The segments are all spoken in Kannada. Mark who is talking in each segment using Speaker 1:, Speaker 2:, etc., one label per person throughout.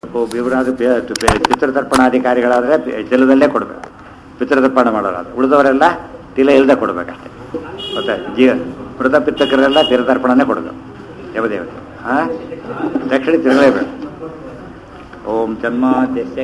Speaker 1: ಇವರಾದ ಪಿತೃತರ್ಪಣಾಧಿಕಾರಿಗಳಾದರೆ ತಿಲದಲ್ಲೇ ಕೊಡಬೇಕು ಪಿತೃತರ್ಪಣ ಮಾಡೋರಾದ್ರೆ ಉಳಿದವರೆಲ್ಲ ತಿಲ ಇಲ್ಲದೆ ಕೊಡಬೇಕಷ್ಟೆ ಮತ್ತೆ ಜೀವ ಮೃತ ಪಿತಕರೆಲ್ಲ ತಿರತರ್ಪಣನೇ ಕೊಡಬೇಕು ದೇವದೇವತೆ ಹಾಂ ದಕ್ಷಿಣ ತಿರುಗಲೇಬೇಕು ಓಂ ಜನ್ಮಾದ್ಯಸ್ಯ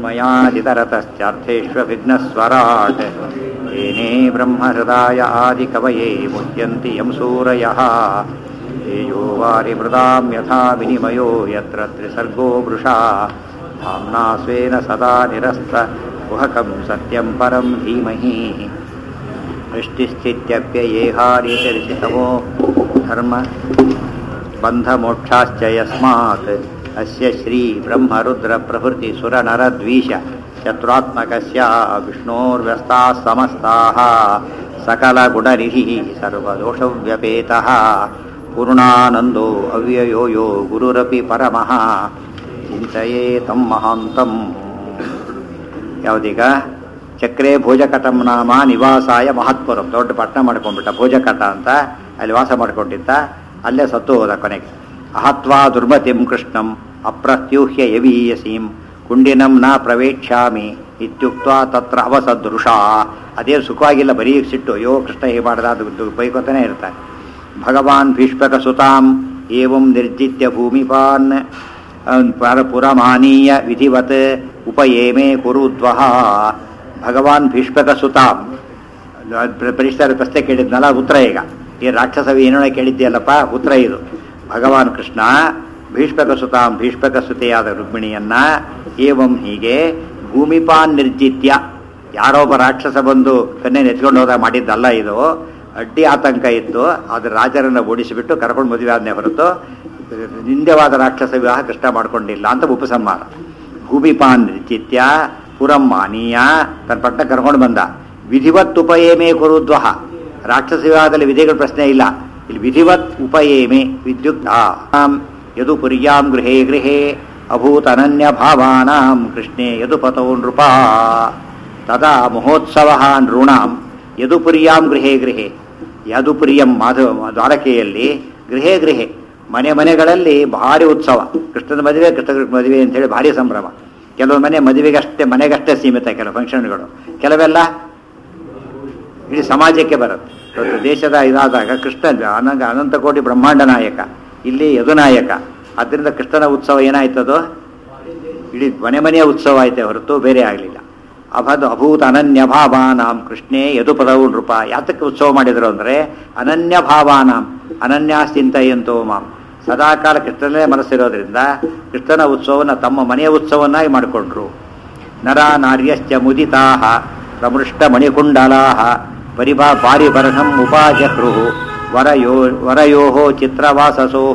Speaker 1: ಯತೋನ್ಮಯಾದಿತರತಶ್ಚಾರ್ಥೇಷ್ವವಿಘ್ನಸ್ವರಾಟ್ ಏನೇ ಬ್ರಹ್ಮಹೃದಾಯ ಆದಿಕವಯೇ ಮುಹ್ಯಂತಿ ಯಂ ಸೂರಯಃ ತೇಜೋ ವಾರಿಮೃದಾಂ ಯಥಾ ವಿನಿಮಯೋ ಯತ್ರ ತ್ರಿಸರ್ಗೋ ವೃಷಾ ಧಾಮ್ನಾ ಸ್ವೇನ ಸದಾ ನಿರಸ್ತ ಕುಹಕಂ ಸತ್ಯಂ ಪರಂ ಧೀಮಹಿ ಸೃಷ್ಟಿಸ್ಥಿತ್ಯಪ್ಯಯೇಹಾರಿತರಿಸಿತಮೋ ಧರ್ಮ ಬಂಧಮೋಕ್ಷಾಶ್ಚ ಯಸ್ಮಾತ್ ಅಸ್ಯ ಶ್ರೀ ಬ್ರಹ್ಮರುದ್ರ ಪ್ರಭೃತಿ ಸುರನರದ್ವೀಷ ಚತುರಾತ್ಮಕಸ್ಯ ವಿಷ್ಣೋರ್ವ್ಯಸ್ತಾः ಸಮಸ್ತಾः सकलगुणरिः सर्वदोषव्यपेतः पूर्णानन्दो अव्ययो यो गुरुरपि परमः ಚಿಂತೆಯೇ ತಂ ಮಹಾಂತಂ ಯಾವುದೀಗ ಚಕ್ರೆ ಭೋಜಕಟಂ ನಾಮ ನಿವಾಸಾಯ ಮಹತ್ಪುರಂ ದೊಡ್ಡ ಪಟ್ಟಣ ಮಾಡ್ಕೊಂಡ್ಬಿಟ್ಟ ಭೋಜಕಟ ಅಂತ ಅಲ್ಲಿ ವಾಸ ಮಾಡ್ಕೊಂಡಿದ್ದ ಅಲ್ಲೇ ಸತ್ತು ಹೋದ ಕೊನೆಗೆ ಅಹತ್ವಾ ದುರ್ಮತಿಂ ಕೃಷ್ಣಂ ಅಪ್ರತ್ಯೂಹ್ಯ ಯವೀಯಸೀಂ ಕುಂಡಿನಂ ನ ಪ್ರವೇಕ್ಷ್ಯಾಮಿ ಇತ್ಯುಕ್ತ ತತ್ರ ಅವಸದೃಷ ಅದೇ ಸುಖವಾಗಿಲ್ಲ ಬರೀ ಸಿಟ್ಟು ಅಯ್ಯೋ ಕೃಷ್ಣ ಹೀಗೆ ಮಾಡ್ದ ಅದು ಬೈಕೋತಾನೆ ಇರ್ತಾನೆ ಭಗವಾನ್ ಭೀಷ್ಮಕ ಸುತಾಂ ಏವಂ ನಿರ್ಜಿತ್ಯ ಭೂಮಿಪಾನ್ ಪುರಮಾನೀಯ ವಿಧಿವತ್ ಉಪಯೇಮೆ ಕುರುದ್ವಹ ಭಗವಾನ್ ಭೀಷ್ಮಕ ಸುತಾಂ ಪರಿಷ್ಠರ ಪ್ರಶ್ನೆ ಕೇಳಿದ್ನಲ್ಲ ಉತ್ತರ ಈಗ ಈ ರಾಕ್ಷಸವಿ ಏನೋ ಕೇಳಿದ್ಯಲ್ಲಪ್ಪ ಉತ್ತರ ಇದು ಭಗವಾನ್ ಕೃಷ್ಣ ಭೀಷ್ಮಕ ಸುತಾಂ ಭೀಷ್ಮಕ ಸುತೆಯಾದ ರುಕ್ಮಿಣಿಯನ್ನ ಏವಂ ಹೀಗೆ ಭೂಮಿಪಾನ್ ನಿರ್ಜಿತ್ಯ ಯಾರೊಬ್ಬ ರಾಕ್ಷಸ ಬಂದು ಕನ್ನೆ ನೆಚ್ಕೊಂಡು ಹೋದಾಗ ಮಾಡಿದ್ದಲ್ಲ ಇದು ಅಡ್ಡಿ ಆತಂಕ ಇತ್ತು ಆದ್ರೆ ರಾಜರನ್ನ ಓಡಿಸಿಬಿಟ್ಟು ಕರ್ಕೊಂಡು ಮದುವೆ ಆದ್ನೇ ಹೊರತು ನಿಂದ್ಯವಾದ ರಾಕ್ಷಸ ವಿವಾಹ ಕೃಷ್ಣ ಮಾಡ್ಕೊಂಡಿಲ್ಲ ಅಂತ ಉಪಸಂಹಾರ ಭೂಮಿಪಾನ್ ನಿರ್ಜಿತ್ಯ ಪುರಂ ಮಾನೀಯ ತನ್ನ ಪಟ್ಟ ಕರ್ಕೊಂಡು ಬಂದ ವಿಧಿವತ್ ಉಪಯೇಮೇ ಕುರುದ್ವಹ ರಾಕ್ಷಸ ವಿವಾಹದಲ್ಲಿ ವಿಧಿಗಳ ಪ್ರಶ್ನೆ ಇಲ್ಲ ಇಲ್ಲಿ ವಿಧಿವತ್ ಉಪಯೇಮೆ ವಿದ್ಯುತ್ ಯದು ಪುರ್ಯಾಂ ಗೃಹೇ ಗೃಹೇ ಅಭೂತ್ ಅನನ್ಯ ಭಾವಾನಾಂ ಕೃಷ್ಣೇ ಯದು ಪತೌ ನೃಪ ತದಾ ಮಹೋತ್ಸವ ನೃಣಾಂ ಯದುಪುರ್ಯಾಂ ಗೃಹೇ ಗೃಹೇ ಯದುಪುರಿಯಂ ಮಾಧವ ದ್ವಾರಕೆಯಲ್ಲಿ ಗೃಹೇ ಗೃಹೇ ಮನೆ ಮನೆಗಳಲ್ಲಿ ಭಾರಿ ಉತ್ಸವ ಕೃಷ್ಣನ ಮದುವೆ ಕೃಷ್ಣ ಮದುವೆ ಅಂತ ಹೇಳಿ ಭಾರಿ ಸಂಭ್ರಮ ಕೆಲವು ಮನೆ ಮದುವೆಗಷ್ಟೇ ಮನೆಗಷ್ಟೇ ಸೀಮಿತ ಕೆಲವು ಫಂಕ್ಷನ್ಗಳು ಕೆಲವೆಲ್ಲ ಇಡೀ ಸಮಾಜಕ್ಕೆ ಬರುತ್ತೆ ಇವತ್ತು ದೇಶದ ಇದಾದಾಗ ಕೃಷ್ಣ ಅನಂತ ಅನಂತ ಕೋಟಿ ಬ್ರಹ್ಮಾಂಡ ನಾಯಕ ಇಲ್ಲಿ ಯದುನಾಯಕ ಆದ್ದರಿಂದ ಕೃಷ್ಣನ ಉತ್ಸವ ಏನಾಯ್ತದೋ ಇಡೀ ಮನೆ ಮನೆಯ ಉತ್ಸವ ಆಯ್ತೆ ಹೊರತು ಬೇರೆ ಆಗಲಿಲ್ಲ ಅಭದ್ ಅಭೂತ ಅನನ್ಯ ಭಾವಾನಾಂ ಕೃಷ್ಣೇ ಯದು ಪದವು ನೃಪ ಯಾತಕ್ಕೆ ಉತ್ಸವ ಮಾಡಿದ್ರು ಅಂದರೆ ಅನನ್ಯ ಭಾವಾನಾಂ ಅನನ್ಯಾಸ್ತಿಂತಯಂತೋ ಮಾಂ ಸದಾಕಾಲ ಕೃಷ್ಣನೇ ಮನಸ್ಸಿರೋದ್ರಿಂದ ಕೃಷ್ಣನ ಉತ್ಸವನ ತಮ್ಮ ಮನೆಯ ಉತ್ಸವನ್ನಾಗಿ ಮಾಡಿಕೊಂಡ್ರು ನರ ನಾರ್ಯಶ್ಚ ಮುದಿತಾ ಪ್ರಮೃಷ್ಟ ಮಣಿಕುಂಡಲಾ ಪರಿಭಾ ಪಾರಿಬರ್ಹಂ ಉಪಾಜಹೃ ವರಯೋ ವರಯೋ ಚಿತ್ರವಾಸಸೋ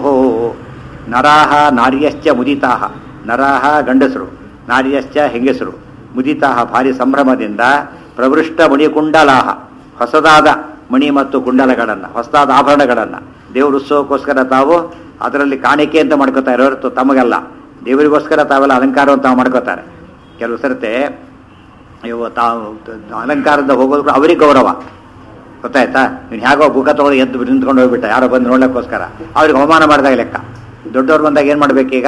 Speaker 1: ನರಾಹ ನಾರ್ಯಶ್ಚ ಮುದಿತಾ ನರಾಹ ಗಂಡಸರು ನಾರ್ಯಶ್ಚ ಹೆಂಗಸರು ಮುದಿತಾ ಭಾರಿ ಸಂಭ್ರಮದಿಂದ ಪ್ರವೃಷ್ಟ ಮಣಿಕುಂಡಲಾಹ ಹೊಸದಾದ ಮಣಿ ಮತ್ತು ಕುಂಡಲಗಳನ್ನು ಹೊಸದಾದ ಆಭರಣಗಳನ್ನು ದೇವ್ರ ಉತ್ಸವಕ್ಕೋಸ್ಕರ ತಾವು ಅದರಲ್ಲಿ ಕಾಣಿಕೆ ಅಂತ ಮಾಡ್ಕೋತಾರೆ ಹೊರತು ತಮಗಲ್ಲ ದೇವರಿಗೋಸ್ಕರ ತಾವೆಲ್ಲ ಅಲಂಕಾರವನ್ನು ತಾವು ಮಾಡ್ಕೋತಾರೆ ಕೆಲವು ಸರ್ತೆ ಇವು ತಾವು ಅಲಂಕಾರದ ಹೋಗೋದು ಅವರಿಗೆ ಗೌರವ ಗೊತ್ತಾಯ್ತಾ ನೀನು ಹೇಗೋ ಬುಕ್ಕ ತೊಗೊಳ್ಳಿ ಎದ್ದು ನಿಂತ್ಕೊಂಡು ಹೋಗ್ಬಿಟ್ಟ ಯಾರೋ ಬಂದು ನೋಡ್ಲಿಕ್ಕೋಸ್ಕರ ಅವ್ರಿಗೆ ಅವಮಾನ ಮಾಡಿದಾಗ ಲೆಕ್ಕ ದೊಡ್ಡವ್ರು ಬಂದಾಗ ಏನು ಮಾಡ್ಬೇಕೀಗ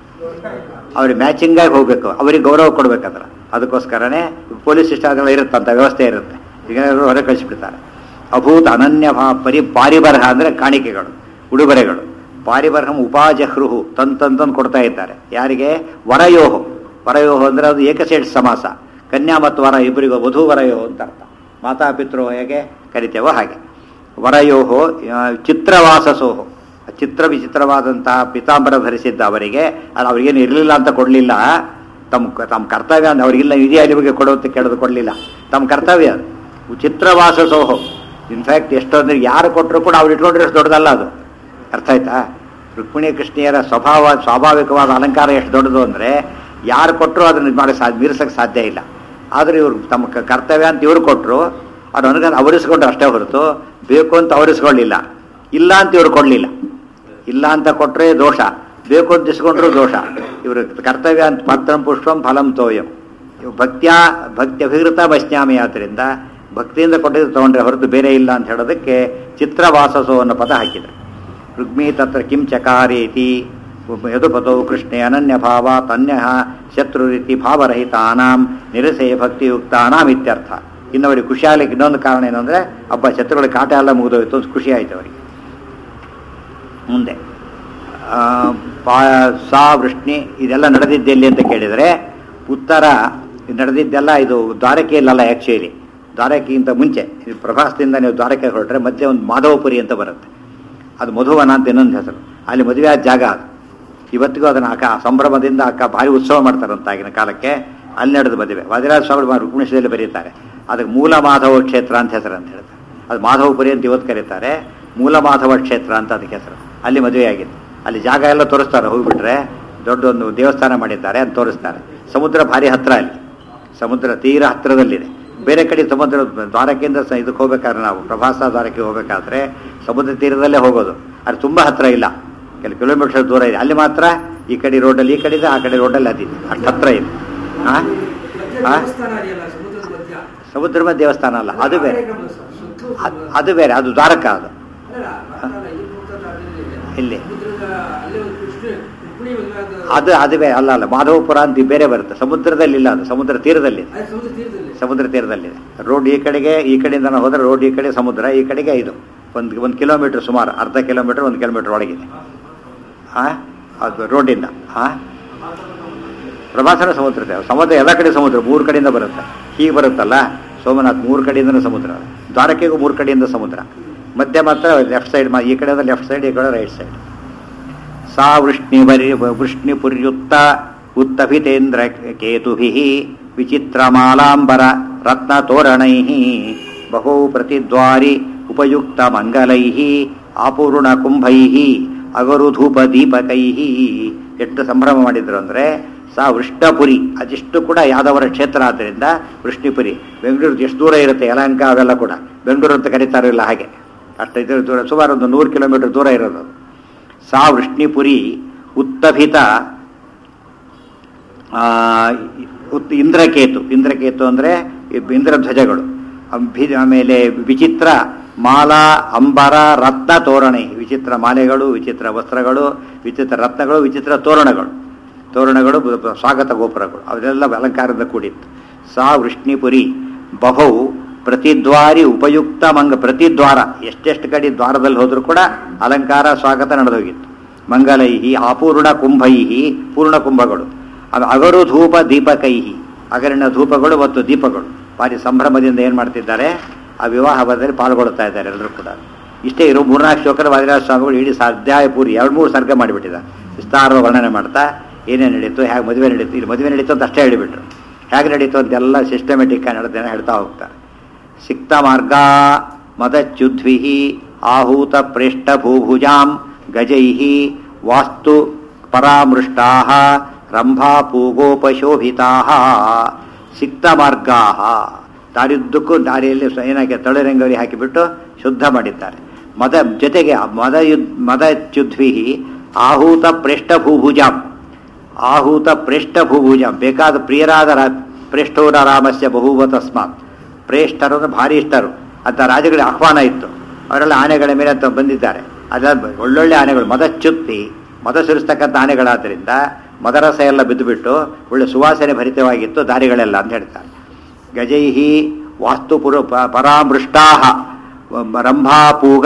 Speaker 1: ಅವ್ರಿಗೆ ಮ್ಯಾಚಿಂಗಾಗಿ ಹೋಗ್ಬೇಕು ಅವ್ರಿಗೆ ಗೌರವ ಕೊಡ್ಬೇಕಂದ್ರೆ ಅದಕ್ಕೋಸ್ಕರನೇ ಪೊಲೀಸ್ ಸ್ಟೇಷನ್ ಇರುತ್ತಂತ ವ್ಯವಸ್ಥೆ ಇರುತ್ತೆ ಈಗ ಹೊರಗೆ ಕಳಿಸ್ಬಿಡ್ತಾರೆ ಅಭೂತ ಅನನ್ಯ ಭಾ ಪರಿ ಪಾರಿಬರಹ ಅಂದರೆ ಕಾಣಿಕೆಗಳು ಉಡುಗೊರೆಗಳು ಪಾರಿಬರಹಂ ಉಪಾಜಹೃಹು ತನ್ ತಂತಂದು ಕೊಡ್ತಾ ಇದ್ದಾರೆ ಯಾರಿಗೆ ವರಯೋಹು ವರಯೋಹು ಅಂದರೆ ಅದು ಏಕಸೇಟ್ ಸಮಾಸ ಕನ್ಯಾ ಮತ್ತು ವರ ಇಬ್ಬರಿಗೂ ವಧು ವರಯೋಹು ಅಂತ ಅರ್ಥ ಮಾತಾಪಿತೃ ಹೇಗೆ ಕರಿತೇವೋ ಹಾಗೆ ವರಯೋಹೋ ಚಿತ್ರವಾಸಸೋಹು ಚಿತ್ರ ವಿಚಿತ್ರವಾದಂತಹ ಪಿತಾಂಬರ ಧರಿಸಿದ್ದ ಅವರಿಗೆ ಅದು ಅವ್ರಿಗೇನು ಇರಲಿಲ್ಲ ಅಂತ ಕೊಡಲಿಲ್ಲ ತಮ್ಮ ತಮ್ಮ ಕರ್ತವ್ಯ ಅಂತ ಅವ್ರಿಗಿಲ್ಲ ನಿಧಿ ಅರಿವಿಗೆ ಕೊಡುವಂತ ಕೇಳೋದು ಕೊಡಲಿಲ್ಲ ತಮ್ಮ ಕರ್ತವ್ಯ ಚಿತ್ರವಾಸಸೋಹೋ ಇನ್ಫ್ಯಾಕ್ಟ್ ಎಷ್ಟೊಂದ್ರೆ ಯಾರು ಕೊಟ್ಟರು ಕೂಡ ಅವ್ರು ಇಟ್ಕೊಂಡ್ರೆ ದೊಡ್ಡದಲ್ಲ ಅದು ಅರ್ಥ ಆಯ್ತಾ ರುಕ್ಮಿಣಿ ಕೃಷ್ಣಿಯರ ಸ್ವಭಾವ ಸ್ವಾಭಾವಿಕವಾದ ಅಲಂಕಾರ ಎಷ್ಟು ದೊಡ್ಡದು ಅಂದರೆ ಯಾರು ಕೊಟ್ಟರು ಅದನ್ನು ಮಾಡಿ ಸಾ ಮೀರಿಸಕ್ಕೆ ಸಾಧ್ಯ ಇಲ್ಲ ಆದರೆ ಇವರು ತಮ್ಮ ಕರ್ತವ್ಯ ಅಂತ ಇವರು ಕೊಟ್ಟರು ಅವ್ರು ಅನುಗ್ರಹ ಅವರಿಸ್ಕೊಂಡ್ರು ಅಷ್ಟೇ ಹೊರತು ಬೇಕು ಅಂತ ಅವರಿಸ್ಕೊಳ್ಳಿಲ್ಲ ಇಲ್ಲ ಅಂತ ಇವರು ಕೊಡಲಿಲ್ಲ ಇಲ್ಲ ಅಂತ ಕೊಟ್ಟರೆ ದೋಷ ಬೇಕು ಅಂತ ಇಸ್ಕೊಂಡ್ರು ದೋಷ ಇವರು ಕರ್ತವ್ಯ ಅಂತ ಪತ್ರಂ ಪುಷ್ಪಂ ಫಲಂ ತೋಯಂ ಇವು ಭಕ್ತ್ಯ ಭಕ್ತಿ ಅಭಿವೃತ ವೈಷ್ಣಾಮಿ ಆದ್ದರಿಂದ ಭಕ್ತಿಯಿಂದ ಕೊಟ್ಟಿದ್ದು ತಗೊಂಡ್ರೆ ಹೊರತು ಬೇರೆ ಇಲ್ಲ ಅಂತ ಹೇಳೋದಕ್ಕೆ ಚಿತ್ರವಾಸಸೋ ಅನ್ನೋ ಪದ ಹಾಕಿದ್ರು ರುಗ್ಮಿ ತತ್ರ ಕಿಂ ಚಕಾರೇತಿ ಯದುಪತೌ ಕೃಷ್ಣೆ ಅನನ್ಯ ಭಾವ ತನ್ಯ ಶತ್ರು ರೀತಿ ಭಾವರಹಿತಾನಾಂ ನಿರಸೆ ಭಕ್ತಿಯುಕ್ತಾನಾಂ ಇತ್ಯರ್ಥ ಇನ್ನವರಿಗೆ ಖುಷಿ ಆಗ್ಲಿಕ್ಕೆ ಇನ್ನೊಂದು ಕಾರಣ ಏನು ಅಂದರೆ ಹಬ್ಬ ಶತ್ರುಗಳ ಕಾಟ ಎಲ್ಲ ಮುಗಿದೋಯ್ತು ಅಂತ ಖುಷಿ ಆಯ್ತು ಅವರಿಗೆ ಮುಂದೆ ಆ, ಪಾ ಸಾ ವೃಷ್ಣಿ ಇದೆಲ್ಲ ನಡೆದಿದ್ದೆಲ್ಲಿ ಅಂತ ಕೇಳಿದರೆ ಉತ್ತರ ಇದು ನಡೆದಿದ್ದೆಲ್ಲ ಇದು ದ್ವಾರಕೆಯಲ್ಲ ಆ್ಯಕ್ಚುಲಿ ದ್ವಾರಕೆಗಿಂತ ಮುಂಚೆ ಇದು ಪ್ರಭಾಸದಿಂದ ನೀವು ದ್ವಾರಕೆ ಹೊರಟ್ರೆ ಮಧ್ಯೆ ಒಂದು ಮಾಧವಪುರಿ ಅಂತ ಬರುತ್ತೆ ಅದು ಮಧುವನ ಅಂತ ಇನ್ನೊಂದು ಹೆಸರು ಅಲ್ಲಿ ಮದುವೆ ಆದ ಜಾಗ ಅದು ಇವತ್ತಿಗೂ ಅದನ್ನು ಅಕ್ಕ ಸಂಭ್ರಮದಿಂದ ಅಕ್ಕ ಭಾರಿ ಉತ್ಸವ ಮಾಡ್ತಾರಂತ ಆಗಿನ ಕಾಲಕ್ಕೆ ಅಲ್ಲಿ ನಡೆದು ಮದುವೆ ವಜ್ರಾಜ ಸ್ವಾಮಿ ರುಕ್ಮಿಣಿಸದಲ್ಲಿ ಬರೀತಾರೆ ಅದಕ್ಕೆ ಮೂಲ ಮಾಧವ ಕ್ಷೇತ್ರ ಅಂತ ಹೆಸರು ಅಂತ ಹೇಳ್ತಾರೆ ಅದು ಮಾಧವಪುರಿ ಅಂತ ಇವತ್ತು ಕರೀತಾರೆ ಮೂಲ ಮಾಧವ ಕ್ಷೇತ್ರ ಅಂತ ಅದಕ್ಕೆ ಹೆಸರು ಅಲ್ಲಿ ಮದುವೆ ಆಗಿತ್ತು ಅಲ್ಲಿ ಜಾಗ ಎಲ್ಲ ತೋರಿಸ್ತಾರೆ ಹೋಗ್ಬಿಟ್ರೆ ದೊಡ್ಡ ಒಂದು ದೇವಸ್ಥಾನ ಮಾಡಿದ್ದಾರೆ ಅಂತ ತೋರಿಸ್ತಾರೆ ಸಮುದ್ರ ಭಾರಿ ಹತ್ರ ಅಲ್ಲಿ ಸಮುದ್ರ ತೀರ ಹತ್ತಿರದಲ್ಲಿದೆ ಬೇರೆ ಕಡೆ ಸಮುದ್ರ ದ್ವಾರಕೆಯಿಂದ ಸ ಇದಕ್ಕೆ ಹೋಗ್ಬೇಕಾದ್ರೆ ನಾವು ಪ್ರಭಾಸ ದ್ವಾರಕ್ಕೆ ಹೋಗ್ಬೇಕಾದ್ರೆ ಸಮುದ್ರ ತೀರದಲ್ಲೇ ಹೋಗೋದು ಅದು ತುಂಬ ಹತ್ರ ಇಲ್ಲ ಕೆಲವು ಕಿಲೋಮೀಟರ್ ದೂರ ಇದೆ ಅಲ್ಲಿ ಮಾತ್ರ ಈ ಕಡೆ ರೋಡಲ್ಲಿ ಈ ಕಡೆ ಇದೆ ಆ ಕಡೆ ರೋಡಲ್ಲಿ ಅದಿದೆ ಅಷ್ಟು ಹತ್ರ ಇದೆ ಆ?
Speaker 2: ಮಧ್ಯ
Speaker 1: ಆ?
Speaker 2: ದೇವಸ್ಥಾನ ಇದೆಯಲ್ಲ ಸಮುದ್ರದ ಮಧ್ಯ
Speaker 1: ಸಮುದ್ರ ಮಧ್ಯ ದೇವಸ್ಥಾನ ಅಲ್ಲ ಅದು ಬೇರೆ
Speaker 2: ಕಾರ್ಯಕ್ರಮ ಸರ್. ಸುತ್ತಲೂ
Speaker 1: ಅದ್- ಅದು ಬೇರೆ ಅದು ದ್ವಾರಕ ಅದು
Speaker 2: ಅಲ್ಲ, ಅಲ್ಲ, ಇಲ್ಲಿ ಹೋಗ್ತಾ ದಾರಿಯಲ್ಲಿ
Speaker 1: ಇಲ್ಲಿ.
Speaker 2: ಸಮುದ್ರದ ಅಲ್ಲೇ ಒಂದು ಕೃಷ್ಣ ರುಕ್ಮಿಣಿ ಮದುವೆ ಆದ-
Speaker 1: ಅದು ಅದು ಬೇರೆ ಅಲ್ಲ ಅಲ್ಲ ಮಾಧವಪುರ ಅಂತ ಬೇರೆ ಬರುತ್ತೆ ಸಮುದ್ರದಲ್ಲಿ ಇಲ್ಲ ಅದು ಸಮುದ್ರ ತೀರದಲ್ಲಿ
Speaker 2: ಅದು ಸಮುದ್ರ ತೀರದಲ್ಲಿ
Speaker 1: ಸಮುದ್ರ ತೀರದಲ್ಲಿದೆ ರೋಡ್ ಈ ಕಡೆಗೆ ಈ ಕಡೆಯಿಂದ ನಾವು ಹೋದ್ರೆ ರೋಡ್ ಈ ಕಡೆ ಸಮುದ್ರ ಈ ಕಡೆಗೆ ಇದು ಒಂದು ಒಂದು ಕಿಲೋಮೀಟರ್ ಸುಮಾರು ಅರ್ಧ ಕಿಲೋಮೀಟರ್ ಒಂದು ಕಿಲೋಮೀಟರ್ ಒಳಗಿದೆ ಆ ಅದು ರೋಡಿಂದ ಆ ಪ್ರವಾಸನ ಸಮುದ್ರ ಇದೆ ಸಮುದ್ರ ಎಲ್ಲ ಕಡೆ ಸಮುದ್ರ ಮೂರು ಕಡೆಯಿಂದ ಬರುತ್ತೆ ಹೀಗೆ ಬರುತ್ತಲ್ಲ ಸೋಮನಾಥ್ ಮೂರು ಕಡೆಯಿಂದನೂ ಸಮುದ್ರ ದ್ವಾರಕೆಗೂ ಮೂರು ಕಡೆಯಿಂದ ಸಮುದ್ರ ಮಧ್ಯೆ ಮಾತ್ರ ಲೆಫ್ಟ್ ಸೈಡ್ ಈ ಕಡೆ ಲೆಫ್ಟ್ ಸೈಡ್ ಈ ಕಡೆ ರೈಟ್ ಸೈಡ್ ಸಾ ವೃಷ್ಣಿವರಿ ವೃಷ್ಣಿಪುರ್ಯುಕ್ತ ಉತ್ತಭಿತೇಂದ್ರ ಕೇತುಭಿ ವಿಚಿತ್ರಮಾಲಾಂಬರ ರತ್ನತೋರಣೈ ಬಹು ಪ್ರತಿದ್ವಾರಿ ಉಪಯುಕ್ತ ಮಂಗಲೈ ಆಪೂರ್ಣ ಕುಂಭೈ ಅಗರುಧೂಪ ದೀಪಕೈ ಎಷ್ಟು ಸಂಭ್ರಮ ಮಾಡಿದ್ರು ಅಂದರೆ ಸಾ ವೃಷ್ಟಪುರಿ ಅದಿಷ್ಟು ಕೂಡ ಯಾದವರ ಕ್ಷೇತ್ರ ಆದ್ದರಿಂದ ವೃಷ್ಣಿಪುರಿ ಬೆಂಗಳೂರು ಎಷ್ಟು ದೂರ ಇರುತ್ತೆ ಯಲಹಂಕ ಅವೆಲ್ಲ ಕೂಡ ಬೆಂಗಳೂರು ಅಂತ ಕರೀತಾರೋ ಇಲ್ಲ ಹಾಗೆ ಅಷ್ಟು ಇದು ದೂರ ಸುಮಾರು ಒಂದು ನೂರು ಕಿಲೋಮೀಟರ್ ದೂರ ಇರೋದು ಸಾ ವೃಷ್ಣಿಪುರಿ ಉತ್ತಭಿತ ಆ, ಉತ್ ಇಂದ್ರಕೇತು ಇಂದ್ರಕೇತು ಅಂದರೆ ಇಂದ್ರಧ್ವಜಗಳು ಅಂಬಿ- ಆಮೇಲೆ ವಿಚಿತ್ರ ಮಾಲಾ ಅಂಬರ ರತ್ನ ತೋರಣೆ ವಿಚಿತ್ರ ಮಾಲೆಗಳು ವಿಚಿತ್ರ ವಸ್ತ್ರಗಳು ವಿಚಿತ್ರ ರತ್ನಗಳು ವಿಚಿತ್ರ ತೋರಣಗಳು ತೋರಣಗಳು ಬ- ಬ- ಸ್ವಾಗತ ಗೋಪುರಗಳು ಅವೆಲ್ಲ ಅಲಂಕಾರದಿಂದ ಕೂಡಿತ್ತು ಸಾ ವೃಷ್ಣಿಪುರಿ ಬಹು ಪ್ರತಿದ್ವಾರಿ ಉಪಯುಕ್ತ ಮಂಗ ಪ್ರತಿದ್ವಾರ ಎಷ್ಟೆಷ್ಟು ಕಡೆ ದ್ವಾರದಲ್ಲಿ ಹೋದರೂ ಕೂಡ ಅಲಂಕಾರ ಸ್ವಾಗತ ನಡೆದೋಗಿತ್ತು ಮಂಗಲೈಹಿ ಅಪೂರ್ಣ ಕುಂಭೈಹಿ ಪೂರ್ಣ ಕುಂಭಗಳು ಅದು ಅಗರು ಧೂಪ ದೀಪಕೈಹಿ ಅಗರಿನ ಧೂಪಗಳು ಮತ್ತು ದೀಪಗಳು ಭಾರಿ ಸಂಭ್ರಮದಿಂದ ಏನು ಮಾಡ್ತಿದ್ದಾರೆ ಆ ವಿವಾಹ ಹಬ್ಬದಲ್ಲಿ ಪಾಲ್ಗೊಳ್ತಾ ಇದ್ದಾರೆ ಎಲ್ಲರೂ ಕೂಡ ಇಷ್ಟೇ ಇರೋ ಮೂರ್ನಾಲ್ಕು ಶ್ಲೋಕರ ವಾದಿರಾಜ ಸ್ವಾಮಿಗಳು ಇಡೀ ಅಧ್ಯಾಯ ಪೂರಿ ಎರಡು ಮೂರು ಸರ್ಗ ಮಾಡಿಬಿಟ್ಟಿದ್ದಾರೆ ವಿಸ್ತಾರ ವರ್ಣನೆ ಮಾಡ್ತಾ ಏನೇನು ನಡೀತು ಹೇಗೆ ಮದುವೆ ನಡೀತು ಇಲ್ಲಿ ಮದುವೆ ನಡೀತು ಅಂತ ಅಷ್ಟೇ ಹೇಳಿಬಿಟ್ರು ಹೇಗೆ ನಡೀತು ಅಂತೆಲ್ಲ ಸಿಸ್ಟಮೆಟಿಕ್ ಆಗಿ ನಡೆದೇನೆ ಹೇಳ್ತಾ ಹೋಗ್ತಾರೆ ಸಿಕ್ತ ಮಾರ್ಗ ಮದಚ್ಯುದ್ಭಿ ಆಹೂತ ಪ್ರೇಷ್ಠ ಭೂಭುಜಾಂ ಗಜೈ ವಾಸ್ತು ಪರಾಮೃಷ್ಟಾ ರಂಭಾ ಪೂಗೋಪಶೋಭಿತಾ ಸಿಕ್ತ ಮಾರ್ಗಾ ದಾರಿಯುದ್ದಕ್ಕೂ ದಾರಿಯಲ್ಲಿ ಸ- ಏನಾಗಿ ತಳರಂಗರಿ ಹಾಕಿಬಿಟ್ಟು ಶುದ್ಧ ಮಾಡಿದ್ದಾರೆ ಮದ ಜೊತೆಗೆ ಮದ ಯುದ್ ಮದಚ್ಯುದ್ಭಿ ಆಹೂತ ಪ್ರೇಷ್ಠ ಭೂಭುಜಾಂ ಆಹೂತ ಪ್ರೇಷ್ಠ ಭೂಭುಜ ಬೇಕಾದ ಪ್ರಿಯರಾದ ರಾ ಪ್ರೇಷ್ಠೋರ ರಾಮಸ್ಯ ಬಹುವ ತಸ್ಮಾತ್ ಪ್ರೇಷ್ಠರು ಅಂದ್ರೆ ಭಾರಿ ಇಷ್ಟರು ಅಂತ ರಾಜಗಳಿಗೆ ಆಹ್ವಾನ ಇತ್ತು ಅವರೆಲ್ಲ ಆನೆಗಳ ಮೇಲೆ ಅಂತ ಬಂದಿದ್ದಾರೆ ಅದ ಒಳ್ಳೊಳ್ಳೆ ಆನೆಗಳು ಮದ ಚುತ್ತಿ ಮದ ಸುರಿಸ್ತಕ್ಕಂಥ ಆನೆಗಳಾದ್ದರಿಂದ ಮದರಸ ಎಲ್ಲ ಬಿದ್ದುಬಿಟ್ಟು ಒಳ್ಳೆ ಸುವಾಸನೆ ಭರಿತವಾಗಿತ್ತು ದಾರಿಗಳೆಲ್ಲ ಅಂತ ಹೇಳ್ತಾರೆ ಗಜೈಹಿ ವಾಸ್ತುಪುರ ಪ- ಪರಾಮೃಷ್ಟಾಹ ರಂಭಾ ಪೂಗ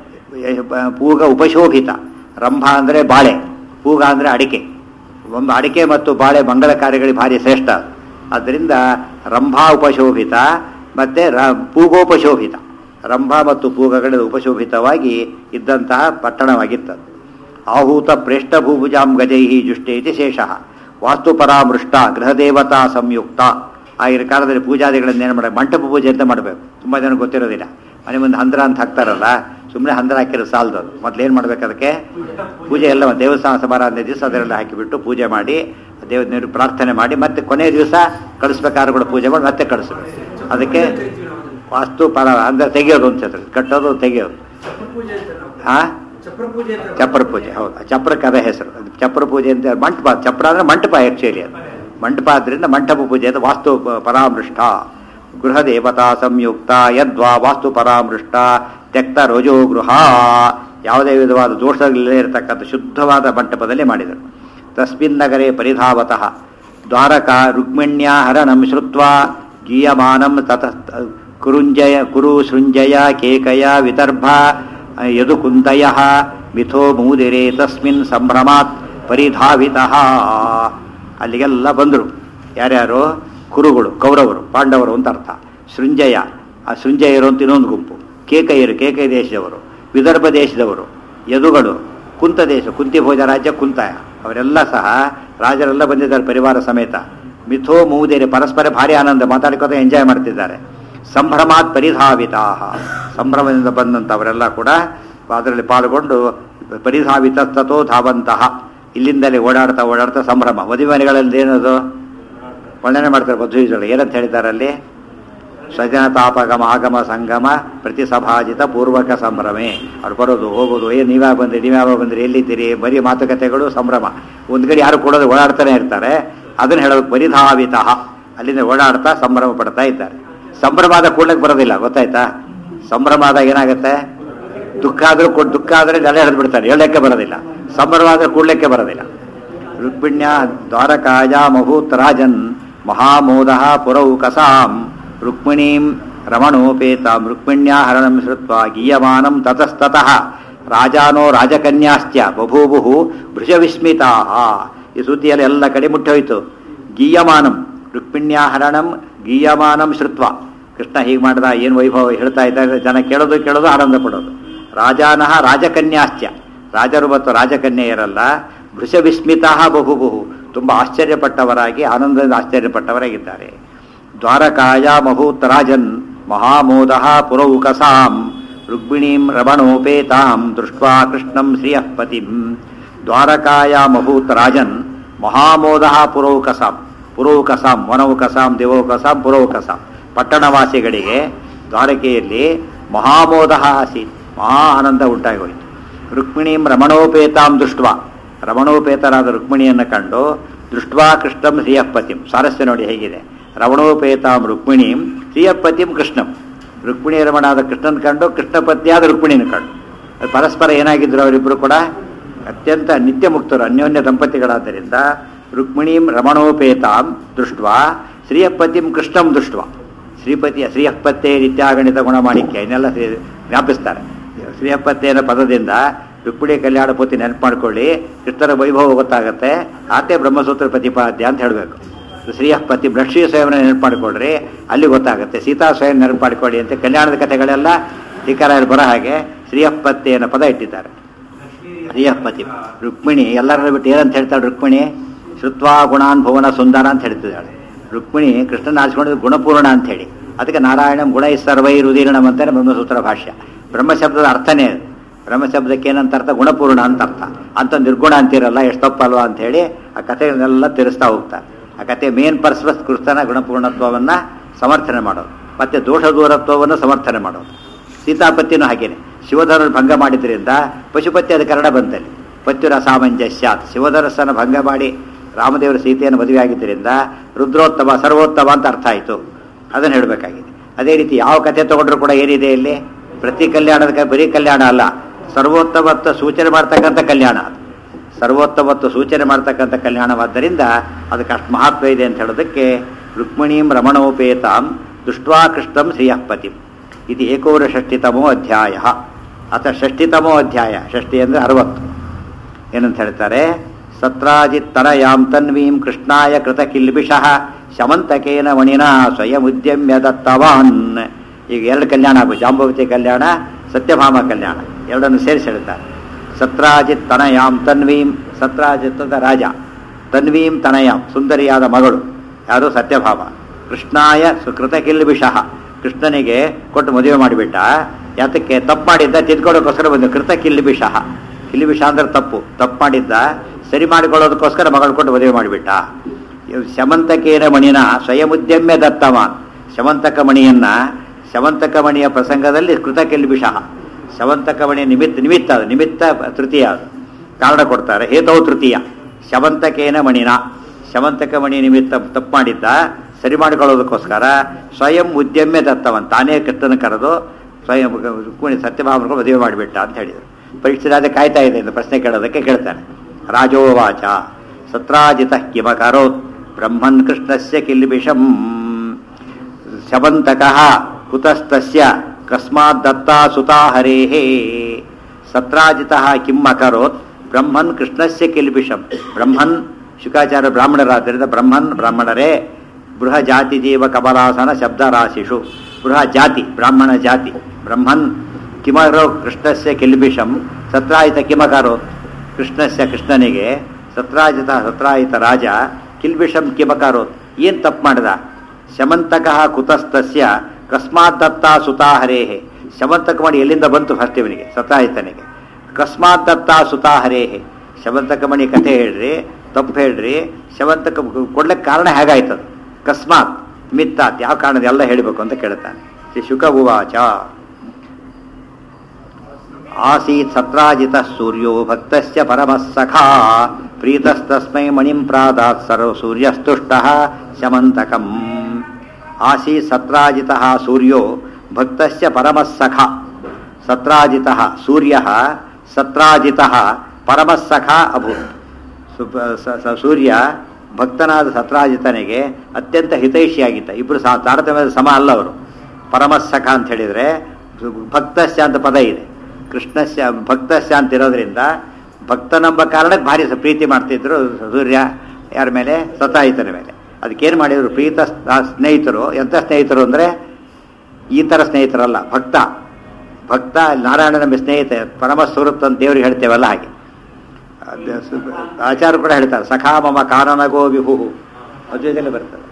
Speaker 1: ಪೂಗ ಉಪಶೋಭಿತ ರಂಭ ಅಂದರೆ ಬಾಳೆ ಪೂಗ ಅಂದರೆ ಅಡಿಕೆ ಒಂದು ಅಡಿಕೆ ಮತ್ತು ಬಾಳೆ ಮಂಗಳ ಕಾರ್ಯಗಳಿಗೆ ಭಾರಿ ಶ್ರೇಷ್ಠ ಆದ್ದರಿಂದ ರಂಭಾ ಉಪಶೋಭಿತ ಮತ್ತು ರ ಪೂಗೋಪಶೋಭಿತ ರಂಭ ಮತ್ತು ಪೂಗಗಳ ಉಪಶೋಭಿತವಾಗಿ ಇದ್ದಂತಹ ಪಟ್ಟಣವಾಗಿತ್ತದು ಆಹೂತ ಪ್ರೇಷ್ಠಭೂಭುಜಾಂ ಗಜೈ ಜುಷ್ಟೇ ಇತಿ ಶೇಷಃ ವಾಸ್ತುಪರಾಮೃಷ್ಟ ಗೃಹದೇವತಾ ಸಂಯುಕ್ತ ಆಗಿನ ಕಾಲದಲ್ಲಿ ಪೂಜಾದಿಗಳನ್ನೇನು ಮಾಡಬೇಕು ಮಂಟಪ ಪೂಜೆ ಅಂತ ಮಾಡಬೇಕು ತುಂಬ ಜನ ಗೊತ್ತಿರೋದಿಲ್ಲ ಮನೆ ಮುಂದೆ ಹಂದ್ರ ಅಂತ ಹಾಕ್ತಾರಲ್ಲ ಸುಮ್ಮನೆ ಹಂದ್ರ ಹಾಕಿರೋ ಸಾಲದು ಅದು ಮೊದಲೇನು ಮಾಡ್ಬೇಕು ಅದಕ್ಕೆ ಪೂಜೆ ಎಲ್ಲ ದೇವಸ್ಥಾನ ಸಮಾರಾಧನೆ ದಿವಸ ಅದರೆಲ್ಲ ಹಾಕಿಬಿಟ್ಟು ಪೂಜೆ ಮಾಡಿ ದೇವ ನೀರು ಪ್ರಾರ್ಥನೆ ಮಾಡಿ ಮತ್ತೆ ಕೊನೆಯ ದಿವಸ ಕಳಿಸ್ಬೇಕಾದ್ರೆ ಕೂಡ ಪೂಜೆ ಮಾಡಿ ಮತ್ತೆ ಕಳಿಸ್ಬೇಕು ಅದಕ್ಕೆ
Speaker 2: ಕರಿತೀವಿ ನಾವು ಅದನ್ನ.
Speaker 1: ವಾಸ್ತು ಪರ ಅಂದ್ರೆ ತೆಗೆಯೋದು ಅಂತ ಹೇಳ್ತಾರೆ ಕಟ್ಟೋದು ತೆಗೆಯೋದು
Speaker 2: ಚಪ್ರ ಪೂಜೆ ಅಂತ ನಾವು
Speaker 1: ಹಾ
Speaker 2: ಚಪ್ರ ಪೂಜೆ ಅಂತ
Speaker 1: ಚಪ್ರ ಪೂಜೆ ಹೌದು ಚಪ್ರಕ್ಕೆ ಅದೇ ಹೆಸರು ಅದು ಚಪ್ರ ಪೂಜೆ ಅಂತ ಮಂಟಪ ಚಪ್ರ ಅಂದ್ರೆ ಮಂಟಪ ಆ್ಯಕ್ಚುಲಿ ಅದು ಮಂಟಪ ಆದ್ರಿಂದ ಮಂಟಪ ಪೂಜೆ ಅದು ವಾಸ್ತು ಪ- ಪರಾಮೃಷ್ಟ ಗೃಹ ದೇವತಾ ಸಂಯುಕ್ತ ಯದ್ವಾ ವಾಸ್ತು ಪರಾಮೃಷ್ಟ ತ್ಯಕ್ತ ರೋಜೋ ಗೃಹ ಯಾವುದೇ ವಿಧವಾದ ದೋಷಗಳಿಲ್ಲದೆ ಇರತಕ್ಕಂಥ ಶುದ್ಧವಾದ ಮಂಟಪದಲ್ಲಿ ಮಾಡಿದರು ತಸ್ಮಿನ್ ನಗರೆ ಪರಿಧಾವತಃ ದ್ವಾರಕಾ ರುಕ್ಮಿಣ್ಯ ಹರಣಂ ಶ್ರುತ್ವ ಗೀಯಮಾನಂ ತತ ಕುರುಂಜಯ ಕುರು ಸೃಂಜಯ ಕೇಕಯ ವಿದರ್ಭ ಯದುಕುಂದಯ ಮಿಥೋ ಮೂದಿರೆ ತಸ್ಮಿನ್ ಸಂಭ್ರಮಾತ್ ಪರಿಧಾವಿತಃ ಅಲ್ಲಿಗೆಲ್ಲ ಬಂದರು ಯಾರ್ಯಾರು ಕುರುಗಳು ಕೌರವರು ಪಾಂಡವರು ಅಂತ ಅರ್ಥ ಸೃಂಜಯ ಆ ಸೃಂಜಯರು ಅಂತ ಇನ್ನೊಂದು ಗುಂಪು ಕೇಕಯ್ಯರು ಕೇಕೈ ದೇಶದವರು ವಿದರ್ಭ ದೇಶದವರು ಯದುಗಳು ಕುಂತ ದೇಶ ಕುಂತಿ ಭೋಜ ರಾಜ್ಯ ಕುಂತಾಯ ಅವರೆಲ್ಲ ಸಹ ರಾಜರೆಲ್ಲ ಬಂದಿದ್ದಾರೆ ಪರಿವಾರ ಸಮೇತ ಮಿಥೋ ಮೂದೇರಿ ಪರಸ್ಪರ ಭಾರಿ ಆನಂದ ಮಾತಾಡ್ಕೋತ ಎಂಜಾಯ್ ಮಾಡ್ತಿದ್ದಾರೆ ಸಂಭ್ರಮಾತ್ ಪರಿಧಾವಿತಾ ಸಂಭ್ರಮದಿಂದ ಬಂದಂಥವರೆಲ್ಲ ಕೂಡ ಅದರಲ್ಲಿ ಪಾಲ್ಗೊಂಡು ಪರಿಧಾವಿತ ತಥೋ ಧಾವಂತಹ ಇಲ್ಲಿಂದಲೇ ಓಡಾಡ್ತಾ ಓಡಾಡ್ತಾ ಸಂಭ್ರಮ ಮದುವೆ ಮನೆಗಳಲ್ಲಿ ಏನದು ವರ್ಣನೆ ಮಾಡ್ತಾರೆ ಮಧ್ವೀಜಗಳು ಏನಂತ ಹೇಳಿದ್ದಾರೆ ಅಲ್ಲಿ ಸ್ವಜನ ತಾಪಗಮ ಆಗಮ ಸಂಗಮ ಪ್ರತಿ ಸಭಾಜಿತ ಪೂರ್ವಕ ಸಂಭ್ರಮೆ ಅವ್ರು ಬರೋದು ಹೋಗೋದು ಏ ನೀವ್ಯಾವ ಬಂದ್ರಿ ನೀವ್ಯಾವ ಬಂದ್ರಿ ಎಲ್ಲಿದ್ದೀರಿ ಬರೀ ಮಾತುಕತೆಗಳು ಸಂಭ್ರಮ ಒಂದು ಕಡೆ ಯಾರು ಕೊಡೋದು ಓಡಾಡ್ತಾನೆ ಇರ್ತಾರೆ ಅದನ್ನು ಹೇಳೋದು ಪರಿಧಾವಿತ ಅಲ್ಲಿಂದ ಓಡಾಡ್ತಾ ಸಂಭ್ರಮ ಪಡ್ತಾ ಇದ್ದಾರೆ ಸಂಭ್ರಮಾದ ಕೂಡ್ಲಕ್ಕೆ ಬರೋದಿಲ್ಲ ಗೊತ್ತಾಯ್ತಾ ಸಂಭ್ರಮಾದಾಗ ಏನಾಗುತ್ತೆ ದುಃಖ ಆದ್ರೂ ಕೊಡ್ ದುಃಖ ಆದ್ರೆ ನೆಲೆ ಹಿಡಿದು ಬಿಡ್ತಾರೆ ಹೇಳಕ್ಕೆ ಬರೋದಿಲ್ಲ ಸಂಭ್ರಮ ಆದ್ರೆ ಕೂಡ್ಲಿಕ್ಕೆ ಬರೋದಿಲ್ಲ ರುಕ್ಮಿಣ್ಯ ದ್ವಾರಕಾಯ ಮಹೂತ್ ರಾಜನ್ ಮಹಾಮೋದ ಪುರೌಕಸಾಂ ರುಕ್ಮಿಣೀಂ ರಮಣೋಪೇತಾಂ ರುಕ್ಮಿಣ್ಯಾ ಹರಣಂ ಶ್ರುತ್ವ ಗೀಯಮಾನಂ ತತಸ್ತತಃ ರಾಜಾನೋ ರಾಜಕನ್ಯಾಶ್ಚ ಬಭೂವು ಭೃಜವಿಸ್ಮಿತಾ ಈ ಸುದ್ದಿಯಲ್ಲಿ ಎಲ್ಲ ಕಡೆ ಮುಟ್ಟೋಯ್ತು ಗೀಯಮಾನಂ ರುಕ್ಮಿಣ್ಯಾ ಹರಣಂ ಗೀಯಮಾನಂ ಶ್ರುತ್ವ ಕೃಷ್ಣ ಹೀಗೆ ಮಾಡಿದ ಏನು ವೈಭವ ಹೇಳ್ತಾ ಇದ್ದಾರೆ ಜನ ಕೇಳೋದು ಕೇಳೋದು ಆನಂದ ಪಡೋದು ರಾಜಾನಃ ರಾಜಕನ್ಯಾಶ್ಚ ರಾಜರು ಮತ್ತು ರಾಜಕನ್ಯೆಯರಲ್ಲ ಭೃಷ ವಿಸ್ಮಿತಾ ಬಹು ಬಹು ತುಂಬ ಆಶ್ಚರ್ಯಪಟ್ಟವರಾಗಿ ಆನಂದದಿಂದ ಆಶ್ಚರ್ಯಪಟ್ಟವರಾಗಿದ್ದಾರೆ ದ್ವಾರಕಾಯ ಮಹೂತ್ ರಾಜನ್ ಮಹಾಮೋದ ಪುರೌಕಸಾಂ ರುಕ್ಮಿಣೀಂ ರಮಣೋಪೇತಾಂ ದೃಷ್ಟ್ವಾ ಕೃಷ್ಣಂ ಶ್ರಿಯಃ ಪತಿಂ ದ್ವಾರಕಾಯ ಮಹೂತ್ ರಾಜನ್ ಮಹಾಮೋದ ಪುರೌಕಸಾಂ ಪುರೌಕಸಾಂ ವನೌಕಸಾಂ ದೇವೌಕಸಾಂ ಪುರೌಕಸಾಂ ಪಟ್ಟಣವಾಸಿಗಳಿಗೆ ದ್ವಾರಕೆಯಲ್ಲಿ ಮಹಾಮೋದ ಆಸೀತ್ ಮಹಾ ಆನಂದ ಉಂಟಾಗೋಯಿತು ರುಕ್ಮಿಣೀಂ ರಮಣೋಪೇತಾಂ ದೃಷ್ಟ್ವ ರಮಣೋಪೇತರಾದ ರುಕ್ಮಿಣಿಯನ್ನು ಕಂಡು ದೃಷ್ಟ್ವಾ ಕೃಷ್ಣಂ ಶ್ರೀಯಪತಿಂ ಸಾರಸ್ಯ ನೋಡಿ ಹೇಗಿದೆ ರಮಣೋಪೇತಾಂ ರುಕ್ಮಿಣೀಂ ಶ್ರೀಯಪತಿಂ ಕೃಷ್ಣಂ ರುಕ್ಮಿಣಿ ರಮಣಾದ ಕೃಷ್ಣನ್ ಕಂಡು ಕೃಷ್ಣಪತ್ನಿಯಾದ ರುಕ್ಮಿಣಿನ ಕಂಡು ಅದು ಪರಸ್ಪರ ಏನಾಗಿದ್ರು ಅವರಿಬ್ಬರು ಕೂಡ ಅತ್ಯಂತ ನಿತ್ಯ ಮುಕ್ತರು ಅನ್ಯೋನ್ಯ ದಂಪತಿಗಳಾದ್ದರಿಂದ ರುಕ್ಮಿಣೀಂ ರಮಣೋಪೇತಾಂ ದೃಷ್ಟ್ವಾ ಶ್ರೀಯಪತಿಂ ಕೃಷ್ಣಂ ದೃಷ್ಟ್ವಾ ಶ್ರೀಪತಿಯ ಶ್ರೀಯಪ್ಪತ್ತೆ ನಿತ್ಯಾಗಣಿತ ಗುಣಮಾಣಿಕ್ಯ ಇನ್ನೆಲ್ಲ ಶ್ರೀ- ಜ್ಞಾಪಿಸ್ತಾರೆ ಶ್ರೀಯಪ್ಪತ್ತೆ ಅನ್ನೋ ಪದದಿಂದ ರುಕ್ಮಿಣಿ ಕಲ್ಯಾಣ ಪೂರ್ತಿ ನೆನಪು ಮಾಡ್ಕೊಳ್ಳಿ ಕೃಷ್ಣರ ವೈಭವ ಗೊತ್ತಾಗತ್ತೆ ಆತೆ ಬ್ರಹ್ಮಸೂತ್ರ ಪ್ರತಿಪಾದ್ಯ ಅಂತ ಹೇಳಬೇಕು ಶ್ರೀಯಪ್ಪತಿ ಲಕ್ಷ್ಮೀ ಸ್ವಯಂನ ನೆನಪು ಮಾಡ್ಕೊಳ್ರಿ ಅಲ್ಲಿ ಗೊತ್ತಾಗುತ್ತೆ ಸೀತಾ ಸ್ವಯಂ ನೆನಪು ಮಾಡ್ಕೊಳ್ಳಿ ಅಂತ ಕಲ್ಯಾಣದ ಕಥೆಗಳೆಲ್ಲ ಟೀಕಾರಾಯರು ಬರೋ ಹಾಗೆ ಶ್ರೀಯಪ್ಪತ್ತೆ ಅನ್ನೋ ಪದ ಇಟ್ಟಿದ್ದಾರೆ ಶ್ರೀಯಪ್ಪತಿ ರುಕ್ಮಿಣಿ ಎಲ್ಲರನ್ನ ಬಿಟ್ಟು ಏನಂತ ಹೇಳ್ತಾಳೆ ರುಕ್ಮಿಣಿ ಶ್ರುತ್ವಾ ಗುಣಾನ್ ಭುವನ ಸುಂದರ ಅಂತ ಹೇಳ್ತಿದ್ದಾಳೆ ರುಕ್ಮಿಣಿ ಕೃಷ್ಣನ ಆರಿಸಿಕೊಂಡಿದ್ದು ಗುಣಪೂರ್ಣ ಅಂತ ಹೇಳಿ ಅದಕ್ಕೆ ನಾರಾಯಣಂ ಗುಣ ಸರ್ವೈ ರುದೀರ್ಣಂ ಅಂತಾನೆ ಬ್ರಹ್ಮಸೂತ್ರ ಭಾಷ್ಯ ಬ್ರಹ್ಮಶಬ್ದದ ಅರ್ಥನೇ ಅದು ಬ್ರಹ್ಮಶಬ್ದಕ್ಕೆ ಏನಂತ ಅರ್ಥ ಗುಣಪೂರ್ಣ ಅಂತ ಅರ್ಥ ಅಂತ ನಿರ್ಗುಣ ಅಂತಿರಲ್ಲ ಎಷ್ಟು ತಪ್ಪಲ್ವಾ ಅಂತ ಹೇಳಿ ಆ ಕಥೆಗಳನ್ನೆಲ್ಲ ತಿರುಸ್ತಾ ಹೋಗ್ತಾರೆ ಆ ಕಥೆ ಮೇನ್ ಪರ್ಸ್ಪಸ್ ಕೃಷ್ಣನ ಗುಣಪೂರ್ಣತ್ವವನ್ನ ಸಮರ್ಥನೆ ಮಾಡೋದು ಮತ್ತೆ ದೋಷ ದೂರತ್ವವನ್ನು ಸಮರ್ಥನೆ ಮಾಡೋದು ಸೀತಾಪತಿನೂ ಹಾಗೇನೆ ಶಿವಧರ ಭಂಗ ಮಾಡಿದ್ರಿಂದ ಪಶುಪತಿ ಅಧಿಕರಣ ಬಂತಲ್ಲಿ ಪತ್ಯುರ ಸಾಮಂಜಸ್ಯಾತ್ ಶಿವಧರಸ್ಸನ ಭಂಗ ಮಾಡಿ ರಾಮದೇವರ ಸೀತೆಯನ್ನು ಮದುವೆ ಆಗಿದ್ದರಿಂದ ರುದ್ರೋತ್ತಮ ಸರ್ವೋತ್ತಮ ಅಂತ ಅರ್ಥ ಆಯಿತು ಅದನ್ನು ಹೇಳಬೇಕಾಗಿದೆ ಅದೇ ರೀತಿ ಯಾವ ಕಥೆ ತಗೊಂಡ್ರು ಕೂಡ ಏನಿದೆ ಇಲ್ಲಿ ಪ್ರತಿ ಕಲ್ಯಾಣದ ಕ- ಬರೀ ಕಲ್ಯಾಣ ಅಲ್ಲ ಸರ್ವೋತ್ತಮತ್ವ ಸೂಚನೆ ಮಾಡ್ತಕ್ಕಂಥ ಕಲ್ಯಾಣ ಅದು ಸರ್ವೋತ್ತಮತ್ವ ಸೂಚನೆ ಮಾಡ್ತಕ್ಕಂಥ ಕಲ್ಯಾಣವಾದ್ದರಿಂದ ಅದಕ್ಕೆ ಅಷ್ಟು ಮಹತ್ವ ಇದೆ ಅಂತ ಹೇಳೋದಕ್ಕೆ ರುಕ್ಮಿಣೀಂ ರಮಣೋಪೇತಾಂ ದೃಷ್ಟ್ವಾ ಕೃಷ್ಣಂ ಶ್ರೀಯಃಪತಿಂ ಇದು ಏಕೋರ ಷಷ್ಟಿತಮೋ ಅಧ್ಯಾಯ ಅಥವಾ ಷಷ್ಟಿತಮೋ ಅಧ್ಯಾಯ ಷಷ್ಟಿ ಅಂದರೆ ಅರವತ್ತು ಏನಂತ ಹೇಳ್ತಾರೆ ಸತ್ರಾಜಿತ್ತನಯಾಂ ತನ್ವೀಂ ಕೃಷ್ಣಾಯ ಕೃತ ಕಿಲ್ಬಿಷಃ ಶಮಂತಕೇನ ಮಣಿನ ಸ್ವಯಂ ಉದ್ಯಮ್ಯ ದತ್ತವಾನ್ ಈಗ ಎರಡು ಕಲ್ಯಾಣ ಆಗು ಜಾಂಬವತಿ ಕಲ್ಯಾಣ ಸತ್ಯಭಾಮ ಕಲ್ಯಾಣ ಎರಡನ್ನು ಸೇರಿಸಿ ಹೇಳ್ತಾರೆ ಸತ್ರಾಜಿತ್ ತನಯಾಂ ತನ್ವೀಂ ಸತ್ರಾಜಿತ್ ಅಂತ ರಾಜ ತನ್ವೀಂ ತನಯಾಂ ಸುಂದರಿಯಾದ ಮಗಳು ಯಾರು ಸತ್ಯಭಾಮ ಕೃಷ್ಣಾಯ ಸುಕೃತ ಕಿಲ್ಬಿಷಃ ಕೃಷ್ಣನಿಗೆ ಕೊಟ್ಟು ಮದುವೆ ಮಾಡಿಬಿಟ್ಟ ಯಾತಕ್ಕೆ ತಪ್ಪು ಮಾಡಿದ್ದ ತಿದ್ಕೊಳ್ಳೋಕ್ಕೋಸ್ಕರ ಬಂದು ಕೃತ ಕಿಲ್ಬಿಷಃ ಕಿಲ್ಬಿಷ ಅಂದ್ರೆ ತಪ್ಪು ತಪ್ಪು ಮಾಡಿದ್ದ ಸರಿ ಮಾಡಿಕೊಳ್ಳೋದಕ್ಕೋಸ್ಕರ ಮಗಳು ಕೊಟ್ಟು ಮದುವೆ ಮಾಡಿಬಿಟ್ಟ ಇವ್ ಶಮಂತಕೇನ ಮಣಿನ ಸ್ವಯಂ ಉದ್ಯಮ್ಯ ದತ್ತವಾನ್ ಶಮಂತಕ ಮಣಿಯನ್ನ ಶಮಂತಕ ಮಣಿಯ ಪ್ರಸಂಗದಲ್ಲಿ ಕೃತ ಕಿಲ್ಬಿಷಃ ಶವಂತಕ ಮಣಿಯ ನಿಮಿತ್ತ ನಿಮಿತ್ತ ಅದು ನಿಮಿತ್ತ ತೃತೀಯ ಅದು ಕಾರಣ ಕೊಡ್ತಾರೆ ಹೇತೌ ತೃತೀಯ ಶವಂತಕೇನ ಮಣಿನ ಶವಂತಕ ಮಣಿ ನಿಮಿತ್ತ ತಪ್ಪು ಮಾಡಿದ್ದ ಸರಿ ಮಾಡಿಕೊಳ್ಳೋದಕ್ಕೋಸ್ಕರ ಸ್ವಯಂ ಉದ್ಯಮ್ಯ ದತ್ತವನ್ ತಾನೇ ಕೃಷ್ಣನ ಕರೆದು ಸ್ವಯಂ ರುಕ್ಮಿಣಿ ಸತ್ಯಭಾಮನಿಗೂ ಮದುವೆ ಮಾಡಿಬಿಟ್ಟ ಅಂತ ಹೇಳಿದರು ಪರೀಕ್ಷೆ ರಾಜ ಕಾಯ್ತಾ ಇದೆ ಅಂತ ಪ್ರಶ್ನೆ ಕೇಳೋದಕ್ಕೆ ಕೇಳ್ತಾನೆ ರಾಜೋವಾಚ ಸತ್ರಾಜಿತ ಕಿಮಕರೋತ್ ಬ್ರಹ್ಮನ್ ಕೃಷ್ಣಸ್ಯ ಕಿಲ್ಬಿಷಂ ಶವಂತಕಃ ಕುತಸ್ತಸ್ಯ ಕಸ್ಮಾತ್ ದತ್ತಾ ಸುತಾ ಹರೇಃ ಸತ್ರಾಜಿತಃ ಕಿಮ್ ಅಕರೋತ್ ಬ್ರಹ್ಮನ್ ಕೃಷ್ಣಸ್ಯ ಕಿಲ್ಬಿಷಂ ಬ್ರಹ್ಮನ್ ಶುಕಾಚಾರ್ಯ ಬ್ರಾಹ್ಮಣರಾದ್ದರಿಂದ ಬ್ರಹ್ಮನ್ ಬ್ರಾಹ್ಮಣರೇ ಬೃಹ ಜಾತಿ ಜೀವ ಕಮಲಾಸನ ಶಬ್ದರಾಶಿಷು ಬೃಹ ಜಾತಿ ಬ್ರಾಹ್ಮಣ ಜಾತಿ ಬ್ರಹ್ಮನ್ ಕಿಮರೋ ಕೃಷ್ಣಸ್ಯ ಕಿಲ್ಬಿಷಂ ಸತ್ರಾಯಿತ ಕಿಮಕರೋತ್ ಕೃಷ್ಣಸ್ಯ ಕೃಷ್ಣನಿಗೆ ಸತ್ರಾಜಿತ ಸತ್ರಾಯಿತ ರಾಜ ಕಿಲ್ಬಿಷಂ ಕಿಮಕರೋತ್ ಏನು ತಪ್ಪು ಮಾಡಿದ ಶಮಂತಕಃ ಕುತಸ್ತಸ್ಯ ಕಸ್ಮಾತ್ ದತ್ತ ಸುತಾ ಹರೇಹೆ ಶಮಂತಕ ಮಾಡಿ ಎಲ್ಲಿಂದ ಬಂತು ಫಸ್ಟ್ ಇವನಿಗೆ ಸತಾಯಿತನಿಗೆ ಕಸ್ಮಾತ್ ದತ್ತ ಸುತಾ ಹರೇಹೆ ಶಮಂತಕ ಮಣಿ ಕಥೆ ಹೇಳ್ರಿ ತಪ್ಪು ಹೇಳ್ರಿ ಶಮಂತಕ ಕೊಡ್ಲಿಕ್ಕೆ ಕಾರಣ ಹೇಗಾಯ್ತದು ಕಸ್ಮಾತ್ ಮಿತ್ತಾತ್ ಯಾವ ಕಾರಣದ ಎಲ್ಲ ಹೇಳಬೇಕು ಅಂತ ಕೇಳ್ತಾನೆ ಶ್ರೀ ಶುಕ ಉವಾಚ ಆಸೀತ್ ಸತ್ರಾಜಿತ ಸೂರ್ಯೋ ಭಕ್ತಸ್ಯ ಪರಮಃ ಸಖಾ ಪ್ರೀತಸ್ತಸ್ಮೈ ಮಣಿಂ ಪ್ರಾದಾತ್ ಸರ್ವ ಸೂರ್ಯಸ್ತುಷ್ಟಃ ಶಮಂತಕಂ ಆಸೀತ್ ಸತ್ರಾಜಿತ ಸೂರ್ಯೋ ಭಕ್ತಸ್ಯ ಪರಮಃ ಸಖಾ ಸತ್ರಾಜಿತ ಸೂರ್ಯ ಸತ್ರಾಜಿತ ಪರಮಃ ಸಖಾ ಅಭೂತ್ ಸುಪ- ಸ- ಸ- ಸೂರ್ಯ ಭಕ್ತನಾದ ಸತ್ರಾಜಿತನಿಗೆ ಅತ್ಯಂತ ಹಿತೈಷಿಯಾಗಿದ್ದ ಇಬ್ಬರು ಸಹ ತಾರತಮ್ಯದ ಸಮ ಅಲ್ಲ ಅವರು ಪರಮಸ್ಸಖ ಅಂತ ಹೇಳಿದರೆ ಭಕ್ತಸ್ಯ ಅಂತ ಪದ ಇದೆ ಕೃಷ್ಣಸ್ಯ ಭಕ್ತಸ್ಯ ಅಂತ ಇರೋದ್ರಿಂದ ಭಕ್ತನೆಂಬ ಕಾರಣಕ್ಕೆ ಭಾರಿ ಸ- ಪ್ರೀತಿ ಮಾಡ್ತಿದ್ರು ಸೂರ್ಯ ಯಾರ ಮೇಲೆ ಸತಾಯಿತನ ಮೇಲೆ ಅದಕ್ಕೇನು ಮಾಡಿದ್ರು ಪ್ರೀತ ಸ್- ಸ್ನೇಹಿತರು ಎಂಥ ಸ್ನೇಹಿತರು ಅಂದರೆ ಈ ಥರ ಸ್ನೇಹಿತರಲ್ಲ ಭಕ್ತ ಭಕ್ತ ನಾರಾಯಣನ ಸ್ನೇಹಿತ ಪರಮ ಸುಹೃತ್ ಅಂತ ದೇವ್ರಿಗೆ ಹೇಳ್ತೇವಲ್ಲ ಹಾಗೆ ಅದ್ ಸು- ಆಚಾರ್ಯ ಕೂಡ ಹೇಳ್ತಾರೆ ಸಖಾ ಮಮ ಕಾರಣಗೋ ವಿಭು ಮದುವೆದಲ್ಲಿ ಬರ್ತದೆ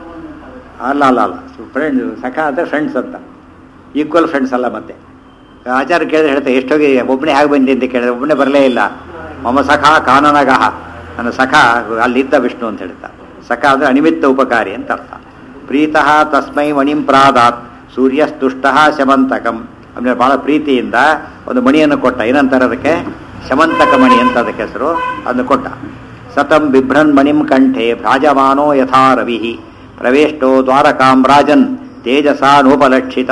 Speaker 1: ಅಲ್ಲ ಅಲ್ಲ ಅಲ್ಲ ಫ್ರೆಂಡ್ ಸಖಾ ಅಂದರೆ ಫ್ರೆಂಡ್ಸ್ ಅಂತ ಈಕ್ವಲ್ ಫ್ರೆಂಡ್ಸ್ ಅಲ್ಲ ಮತ್ತೆ ಆಚಾರ್ಯ ಕೇಳಿದ್ರೆ ಹೇಳ್ತಾರೆ ಎಷ್ಟೋಗಿ ಒಬ್ಬನೇ ಹೇಗೆ ಬಂದಿ ಅಂತ ಕೇಳಿದ್ರೆ ಒಬ್ಬನೇ ಬರಲೇ ಇಲ್ಲ ಮಮ ಸಖಾ ಕಾನನಗಹ ನನ್ನ ಸಖಾ ಅಲ್ಲಿದ್ದ ವಿಷ್ಣು ಅಂತ ಹೇಳ್ತಾರೆ ಸಖಾ ಅಂದರೆ ಅನಿಮಿತ್ತ ಉಪಕಾರಿ ಅಂತ ಅರ್ಥ ಪ್ರೀತಃ ತಸ್ಮೈ ಮಣಿಂ ಪ್ರಾದಾತ್ ಸೂರ್ಯಸ್ತುಷ್ಟಃ ಶಮಂತಕಂ ಅಂದರೆ ಬಹಳ ಪ್ರೀತಿಯಿಂದ ಒಂದು ಮಣಿಯನ್ನು ಕೊಟ್ಟ ಏನಂತಾರೆ ಅದಕ್ಕೆ ಶಮಂತಕ ಮಣಿ ಅಂತ ಅದಕ್ಕೆ ಹೆಸರು ಅದನ್ನು ಕೊಟ್ಟ ಸತಂ ಬಿಭ್ರನ್ ಮಣಿಂ ಕಂಠೆ ಭ್ರಾಜಮಾನೋ ಯಥಾ ರವಿ ಪ್ರವೇಷ್ಟೋ ದ್ವಾರಕಾಂ ರಾಜನ್ ತೇಜಸಾನೋಪಲಕ್ಷಿತ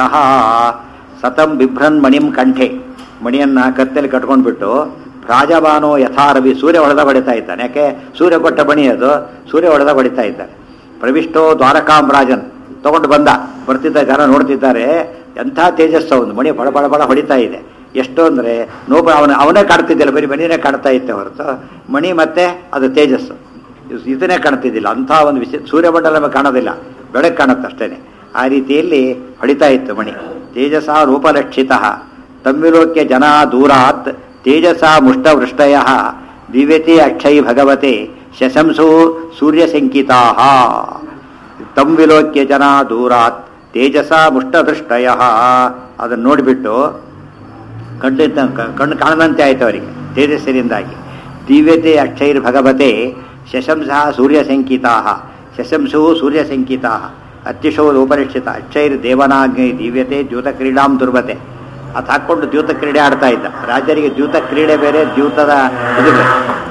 Speaker 1: ಸತಂ ಬಿಭ್ರನ್ ಮಣಿಂ ಕಂಠೆ ಮಣಿಯನ್ನ ಕತ್ತಲ್ಲಿ ಕಟ್ಕೊಂಡ್ಬಿಟ್ಟು ಭ್ರಾಜಮಾನೋ ಯಥಾ ರವಿ ಸೂರ್ಯ ಹೊಡೆದ ಹೊಡಿತಾ ಇದ್ದಾನೆ ಯಾಕೆ ಸೂರ್ಯ ಕೊಟ್ಟ ಮಣಿ ಅದು ಸೂರ್ಯ ಹೊಡೆದ ಹೊಡಿತಾ ಇದ್ದಾನೆ ಪ್ರವಿಷ್ಟೋ ದ್ವಾರಕಾಂ ರಾಜನ್ ತಗೊಂಡು ಬಂದ ಬರ್ತಿದ್ದ ಜನ ನೋಡ್ತಿದ್ದಾರೆ ಎಂಥ ತೇಜಸ್ಸು ಅವನು ಮಣಿ ಬಳ ಬಳ ಬಳ ಹೊಡಿತಾ ಇದೆ ಎಷ್ಟು ಅಂದರೆ ನೋಬ ಅವನ ಅವನೇ ಕಾಣ್ತಿದ್ದಿಲ್ಲ ಬರೀ ಮಣಿನೇ ಕಾಣ್ತಾ ಇತ್ತೆ ಹೊರತು ಮಣಿ ಮತ್ತೆ ಅದು ತೇಜಸ್ಸು ಇದು- ಇದನ್ನೇ ಕಾಣ್ತಿದ್ದಿಲ್ಲ ಅಂಥ ಒಂದು ವಿಷಯ ಸೂರ್ಯಮಂಡಲ ನಮಗೆ ಕಾಣೋದಿಲ್ಲ ಬೆಳಕು ಕಾಣುತ್ತೆ ಅಷ್ಟೇನೆ ಆ ರೀತಿಯಲ್ಲಿ ಹೊಡಿತಾ ಇತ್ತು ಮಣಿ ತೇಜಸ ರೂಪಲಕ್ಷಿತ ತಮ್ಮಿಲೋಕ್ಯ ಜನ ದೂರಾತ್ ತೇಜಸ ಮುಷ್ಟವೃಷ್ಟಯ ದಿವ್ಯತೆ ಅಕ್ಷೈ ಭಗವತೆ ಶಶಂಸು ಸೂರ್ಯಸಂಕಿತಾ ತಮ್ ವಿಲೋಕ್ಯ ಜನ ದೂರಾತ್ ತೇಜಸ ಮುಷ್ಟದೃಷ್ಟಯ ಅದನ್ನು ನೋಡಿಬಿಟ್ಟು ಕಣ್ಣಿದ್ದ ಕಣ್ಣು ಕಾಣದಂತೆ ಆಯ್ತು ಅವರಿಗೆ ತೇಜಸ್ಸಿನಿಂದಾಗಿ ದಿವ್ಯತೆ ಅಕ್ಷೈರ್ ಭಗವತೆ ಶಶಂಸಃ ಸೂರ್ಯಸಂಕಿತಾ ಶಶಂಸು ಸೂರ್ಯಸಂಕಿತಾ ಅತಿಶೋ ಉಪನಿಷ್ಠಿತ ಅಕ್ಷೈರ್ ದೇವನಾಗ್ನಿ ದಿವ್ಯತೆ ದ್ಯೂತ ಕ್ರೀಡಾಂ ದುರ್ಬತೆ ಅದು ಹಾಕ್ಕೊಂಡು ದ್ಯೂತ ಕ್ರೀಡೆ ಆಡ್ತಾ ಇದ್ದ ರಾಜರಿಗೆ ದ್ಯೂತ ಕ್ರೀಡೆ ಬೇರೆ ದ್ಯೂತದ ಇದು ಬೇರೆ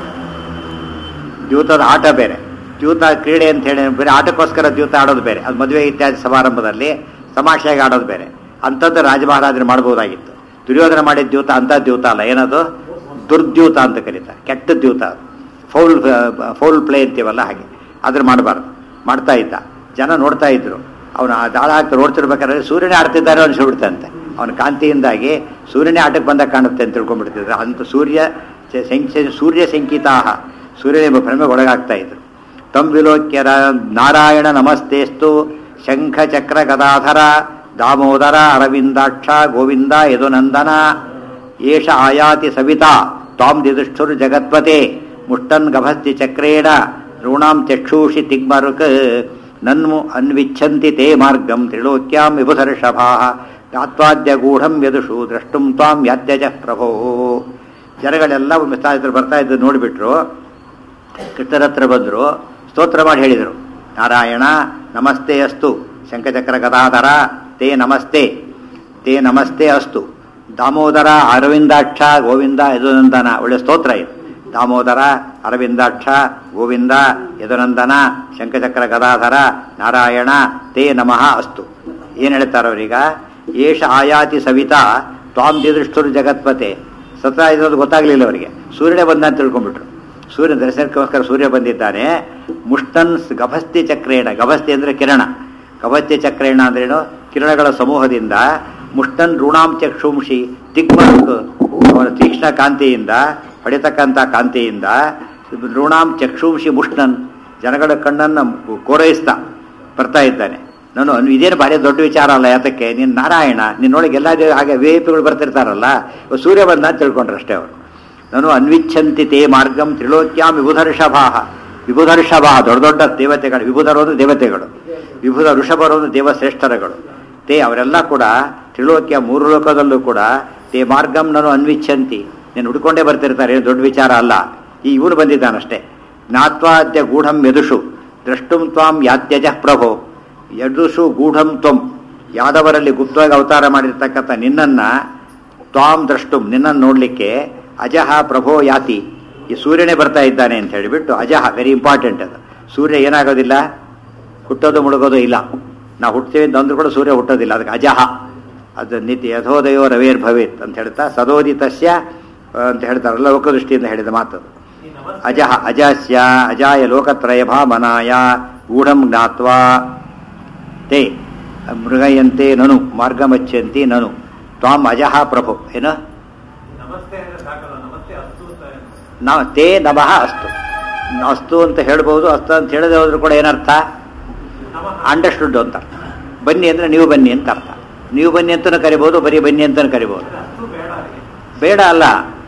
Speaker 1: ದ್ಯೂತದ ಆಟ ಬೇರೆ ದ್ಯೂತ ಕ್ರೀಡೆ ಅಂತ ಹೇಳಿ ಬೇರೆ ಆಟಕ್ಕೋಸ್ಕರ ದ್ಯೂತ ಆಡೋದು ಬೇರೆ ಅದು ಮದುವೆ ಇತ್ಯಾದಿ ಸಮಾರಂಭದಲ್ಲಿ ತಮಾಷೆಯಾಗಿ ಆಡೋದು ಬೇರೆ ಅಂಥದ್ದು ರಾಜ ಮಹಾರಾಜರು ಮಾಡ್ಬೋದಾಗಿತ್ತು ದುರ್ಯೋಧನ ಮಾಡಿದ ದ್ಯೂತ ಅಂಥ ದ್ಯೂತ ಅಲ್ಲ ಏನದು ದುರ್ದ್ಯೂತ ಅಂತ ಕರೀತಾರೆ ಕೆಟ್ಟ ದ್ಯೂತ ಅದು ಫೌಲ್ ಫೌಲ್ ಪ್ಲೇ ಅಂತೀವಲ್ಲ ಹಾಗೆ ಅದ್ರ ಮಾಡಬಾರ್ದು ಮಾಡ್ತಾ ಇದ್ದ ಜನ ನೋಡ್ತಾ ಇದ್ರು ಅವನು ಆ ದಾಳ ಹಾಕಿ ನೋಡ್ತಿರ್ಬೇಕಾದ್ರೆ ಸೂರ್ಯನೇ ಆಡ್ತಿದ್ದಾರೆ ಅನ್ಸ್ಬಿಡ್ತಂತೆ ಅವನ ಕಾಂತಿಯಿಂದಾಗಿ ಸೂರ್ಯನೇ ಆಟಕ್ಕೆ ಬಂದಾಗ ಕಾಣುತ್ತೆ ಅಂತ ತಿಳ್ಕೊಂಡ್ಬಿಡ್ತಿದ್ರು ಅಂತ ಸೂರ್ಯ ಚ- ಸಂಖ್ಯೆ ಸೂರ್ಯ ಸಂಕೀತಾಹ ಸೂರ್ಯನ ಭ್ರಮೆಗೆ ಒಳಗಾಗ್ತಾ ಇದ್ರು ತಂ ವಿಲೋಕ್ಯರ ನಾರಾಯಣ ನಮಸ್ತೇಸ್ತು ಶಂಖ ಚಕ್ರ ಗದಾಧರ ದಾಮೋದರ ಅರವಿಂದಾಕ್ಷ ಗೋವಿಂದ ಯದುನಂದನ ಏಷ ಆಯಾತಿ ಸವಿತಾ ತ್ವಾಂ ದಿದುಷ್ಠುರ್ ಜಗತ್ಪತೆ ಮುಷ್ಟನ್ ಗಭಸ್ತಿ ಚಕ್ರೇಣ ಋಣಾಂ ಚಕ್ಷೂಷಿ ತಿಗ್ಮರುಕ್ ನನ್ಮು ಅನ್ವಿಚ್ಛಂತಿ ತೇ ಮಾರ್ಗಂ ತ್ರಿಲೋಕ್ಯಾಂ ವಿಭುಧರ್ಷಭಾ ಗಾತ್ವಾದ್ಯ ಗೂಢಂ ಯದುಷು ದ್ರಷ್ಟುಂ ತ್ವಾಂ ಯಾತ್ಯಜ ಪ್ರಭೋ ಜನಗಳೆಲ್ಲ ಒಮ್ಮೆ ಇದ್ರು ಬರ್ತಾ ಇದ್ದು ನೋಡಿಬಿಟ್ರು ಕೃಷ್ಣರ ಹತ್ರ ಬಂದರು ಸ್ತೋತ್ರ ಮಾಡಿ ಹೇಳಿದರು ನಾರಾಯಣ ನಮಸ್ತೆ ಅಸ್ತು ಶಂಖಚಕ್ರ ಗದಾಧರ ತೇ ನಮಸ್ತೆ ತೇ ನಮಸ್ತೆ ಅಸ್ತು ದಾಮೋದರ ಅರವಿಂದಾಕ್ಷ ಗೋವಿಂದ ಯದುನಂದನ ಒಳ್ಳೆ ಸ್ತೋತ್ರ ಇದು ದಾಮೋದರ ಅರವಿಂದಾಕ್ಷ ಗೋವಿಂದ ಯದುನಂದನ ಶಂಖಚಕ್ರ ಗದಾಧರ ನಾರಾಯಣ ತೇ ನಮಃ ಅಸ್ತು ಏನು ಹೇಳ್ತಾರೆ ಅವರೀಗ ಏಷ ಆಯಾತಿ ಸವಿತಾ ತ್ವಾಂ ದಿದೃಷ್ಟುರು ಜಗತ್ಪತೆ ಸತ್ರ ಇರೋದು ಗೊತ್ತಾಗ್ಲಿಲ್ಲ ಅವರಿಗೆ ಸೂರ್ಯನೇ ಬಂದ ಅಂತ ತಿಳ್ಕೊಂಡ್ಬಿಟ್ರು ಸೂರ್ಯ ದರ್ಶನಕ್ಕೋಸ್ಕರ ಸೂರ್ಯ ಬಂದಿದ್ದಾನೆ ಮುಷ್ಟನ್ ಗಭಸ್ತಿ ಚಕ್ರೇಣ ಗಭಸ್ತಿ ಅಂದ್ರೆ ಕಿರಣ ಗಭಸ್ತಿ ಚಕ್ರೇಣ ಅಂದ್ರೇನು ಕಿರಣಗಳ ಸಮೂಹದಿಂದ ಮುಷ್ಟನ್ ಋಣಾಂ ಚಕ್ಷುಂಶಿ ದಿಗ್ಮಕ್ ಅವನ ತೀಕ್ಷ್ಣ ಕಾಂತಿಯಿಂದ ಹೊಡೆತಕ್ಕಂಥ ಕಾಂತಿಯಿಂದ ಋಣಾಂ ಚಕ್ಷುಂಶಿ ಮುಷ್ಟನ್ ಜನಗಳ ಕಣ್ಣನ್ನು ಕೋರೈಸ್ತಾ ಬರ್ತಾ ಇದ್ದಾನೆ ನಾನು ಅನ್- ಇದೇನು ಭಾರಿ ದೊಡ್ಡ ವಿಚಾರ ಅಲ್ಲ ಯಾತಕ್ಕೆ ನೀನು ನಾರಾಯಣ ನಿನ್ನೊಳಗೆ ಎಲ್ಲ ಜನ ಹಾಗೆ ವಿ ಐ ಪಿಗಳು ಬರ್ತಿರ್ತಾರಲ್ಲ ಇವಾಗ ಸೂರ್ಯ ಬಂದ ಅಂತ ತಿಳ್ಕೊಂಡ್ರು ಅಷ್ಟೇ ಅವರು ನಾನು ಅನ್ವಿಚ್ಛಂತಿ ತೇ ಮಾರ್ಗಂ ತ್ರಿಲೋಕ್ಯಾಂ ವಿಬುಧ ಋಷಭಾಹ ವಿಬುಧ ಋಷಭಾಹ ದೊಡ್ಡ ದೊಡ್ಡ ದೇವತೆಗಳು ವಿಬುಧರೋದು ದೇವತೆಗಳು ವಿಬುಧ ಋಷಭರೋದು ದೇವಶ್ರೇಷ್ಠರಗಳು ತೇ ಅವರೆಲ್ಲ ಕೂಡ ತ್ರಿಲೋಕ್ಯ ಮೂರು ಲೋಕದಲ್ಲೂ ಕೂಡ ತೇ ಮಾರ್ಗಂ ನಾನು ಅನ್ವಿಚ್ಛಂತಿ ನೀನು ಹುಡ್ಕೊಂಡೇ ಬರ್ತಿರ್ತಾರೆ ಏನು ದೊಡ್ಡ ವಿಚಾರ ಅಲ್ಲ ಈ ಇವನು ಬಂದಿದ್ದಾನಷ್ಟೇ ಜ್ಞಾತ್ವಾದ್ಯ ಗೂಢಂ ಯದುಷು ದ್ರಷ್ಟುಂ ತ್ವಾಂ ಯಾತ್ಯಜ ಪ್ರಭೋ ಯದುಷು ಗೂಢಂ ತ್ವಂ ಯಾದವರಲ್ಲಿ ಗುಪ್ತವಾಗಿ ಅವತಾರ ಮಾಡಿರ್ತಕ್ಕಂಥ ನಿನ್ನನ್ನ ತ್ವಾಂ ದ್ರಷ್ಟುಂ ನಿನ್ನನ್ನು ನೋಡಲಿಕ್ಕೆ ಅಜಹ ಪ್ರಭೋ ಯಾತಿ ಈ ಸೂರ್ಯನೇ ಬರ್ತಾ ಇದ್ದಾನೆ ಅಂತ ಹೇಳಿಬಿಟ್ಟು ಅಜಹ ವೆರಿ ಇಂಪಾರ್ಟೆಂಟ್ ಅದು ಸೂರ್ಯ ಏನಾಗೋದಿಲ್ಲ ಹುಟ್ಟೋದು ಮುಳುಗೋದು ಇಲ್ಲ ನಾವು ಹುಟ್ತೀವಿ ಅಂತ ಅಂದ್ರೂ ಕೂಡ ಸೂರ್ಯ ಹುಟ್ಟೋದಿಲ್ಲ ಅದಕ್ಕೆ ಅಜಹ ಅದು ನಿತ್ಯ ಯಥೋದಯೋ ರವೇರ್ ಭವೇತ್ ಅಂತ ಹೇಳ್ತಾ ಸದೋದಿತಸ್ಯ ಆ, ಅಂತ ಹೇಳ್ತಾರಲ್ಲ ಲೋಕದೃಷ್ಟಿಯಿಂದ ಹೇಳಿದ ಮಾತು ಅಜಹ ಅಜಸ್ಯ ಅಜಾಯ ಲೋಕತ್ರಯ ಭಾಮನಾಯ ಗೂಢಂ ಜ್ಞಾತ್ವಾ ತೇ ಮೃಗಯಂತೆ ನನು ಮಾರ್ಗಮಚ್ಚಂತಿ ನನು ತ್ವಾಂ ಅಜಹ ಪ್ರಭು ಏನು
Speaker 3: ನಮಸ್ತೆ ಅಂದ್ರೆ ಸಾಕಲ್ಲ ನಮಸ್ತೆ ಅಸ್ತು ಅಂತ
Speaker 1: ನಾ ತೇ ನಮಃ ಅಸ್ತು ಅಸ್ತು ಅಂತ ಹೇಳ್ಬೋದು ಅಸ್ತು ಅಂತ ಹೇಳದೆ ಹೋದ್ರು ಕೂಡ ಏನರ್ಥ
Speaker 3: ನಮಃ
Speaker 1: ಅಂಡರ್ಸ್ಟುಡ್ ಅಂತ ಅರ್ಥ. ಬನ್ನಿ ಅಂದ್ರೆ ನೀವು ಬನ್ನಿ ಅಂತ ಅರ್ಥ ನೀವು ಬನ್ನಿ ಅಂತಲೂ ಕರಿಬೋದು ಬರೀ ಬನ್ನಿ ಅಂತಲೂ ಕರಿಬೋದು
Speaker 3: ಅಂದ್ರೆ ಅಸ್ತು ಬೇಡ ಅದಕ್ಕೆ
Speaker 1: ಬೇಡ ಅಲ್ಲ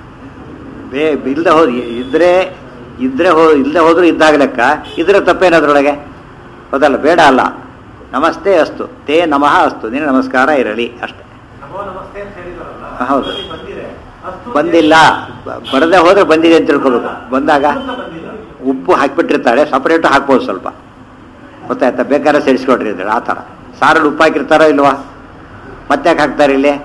Speaker 1: ಬೇ ಇಲ್ಲದೆ ಹೋದ್ ಇದ್ರೆ ಇದ್ರೆ ಹೋ ಇಲ್ಲದೆ ಹೋದ್ರೂ ಇದ್ದಾಗ ಲೆಕ್ಕ ಇದ್ರೆ ತಪ್ಪೇನದ್ರೊಳಗೆ ಹೌದಲ್ಲ ಬೇಡ ಅಲ್ಲ ನಮಸ್ತೆ ಅಸ್ತು ತೇ ನಮಃ ಅಸ್ತು ನಿನ್ನ ನಮಸ್ಕಾರ ಇರಲಿ ಅಷ್ಟೇ
Speaker 3: ನಮೋ ನಮಸ್ತೆ ಅಂತ ಹೇಳಿದಾರಲ್ಲ
Speaker 1: ಹೌದು.
Speaker 3: ಅದ್ರಲ್ಲಿ ಬಂದಿದೆ ಅಸ್ತು
Speaker 1: ಬಂದಿಲ್ಲ ಬ- ಬರದೆ ಹೋದ್ರೆ ಬಂದಿದೆ ಅಂತ ತಿಳ್ಕೊಬೇಕು ಬಂದಾಗ
Speaker 3: ಅಂತ ಬಂದಿಲ್ಲ
Speaker 1: ಉಪ್ಪು ಹಾಕಿಬಿಟ್ಟಿರ್ತಾರೆ ಸಪರೇಟು ಹಾಕ್ಬೋದು ಸ್ವಲ್ಪ ಗೊತ್ತಾಯ್ತಾ ಬೇಕಾದ್ರೆ ಸೇರಿಸ್ಕೊಡ್ರಿ ಅಂತೇಳಿ ಆ ಥರ ಸಾರಲ್ಲಿ ಉಪ್ಪು ಹಾಕಿರ್ತಾರೋ ಇಲ್ವಾ ಮತ್ತೆ ಯಾಕೆ ಹಾಕ್ತಾರೆ ಇಲ್ಲಿ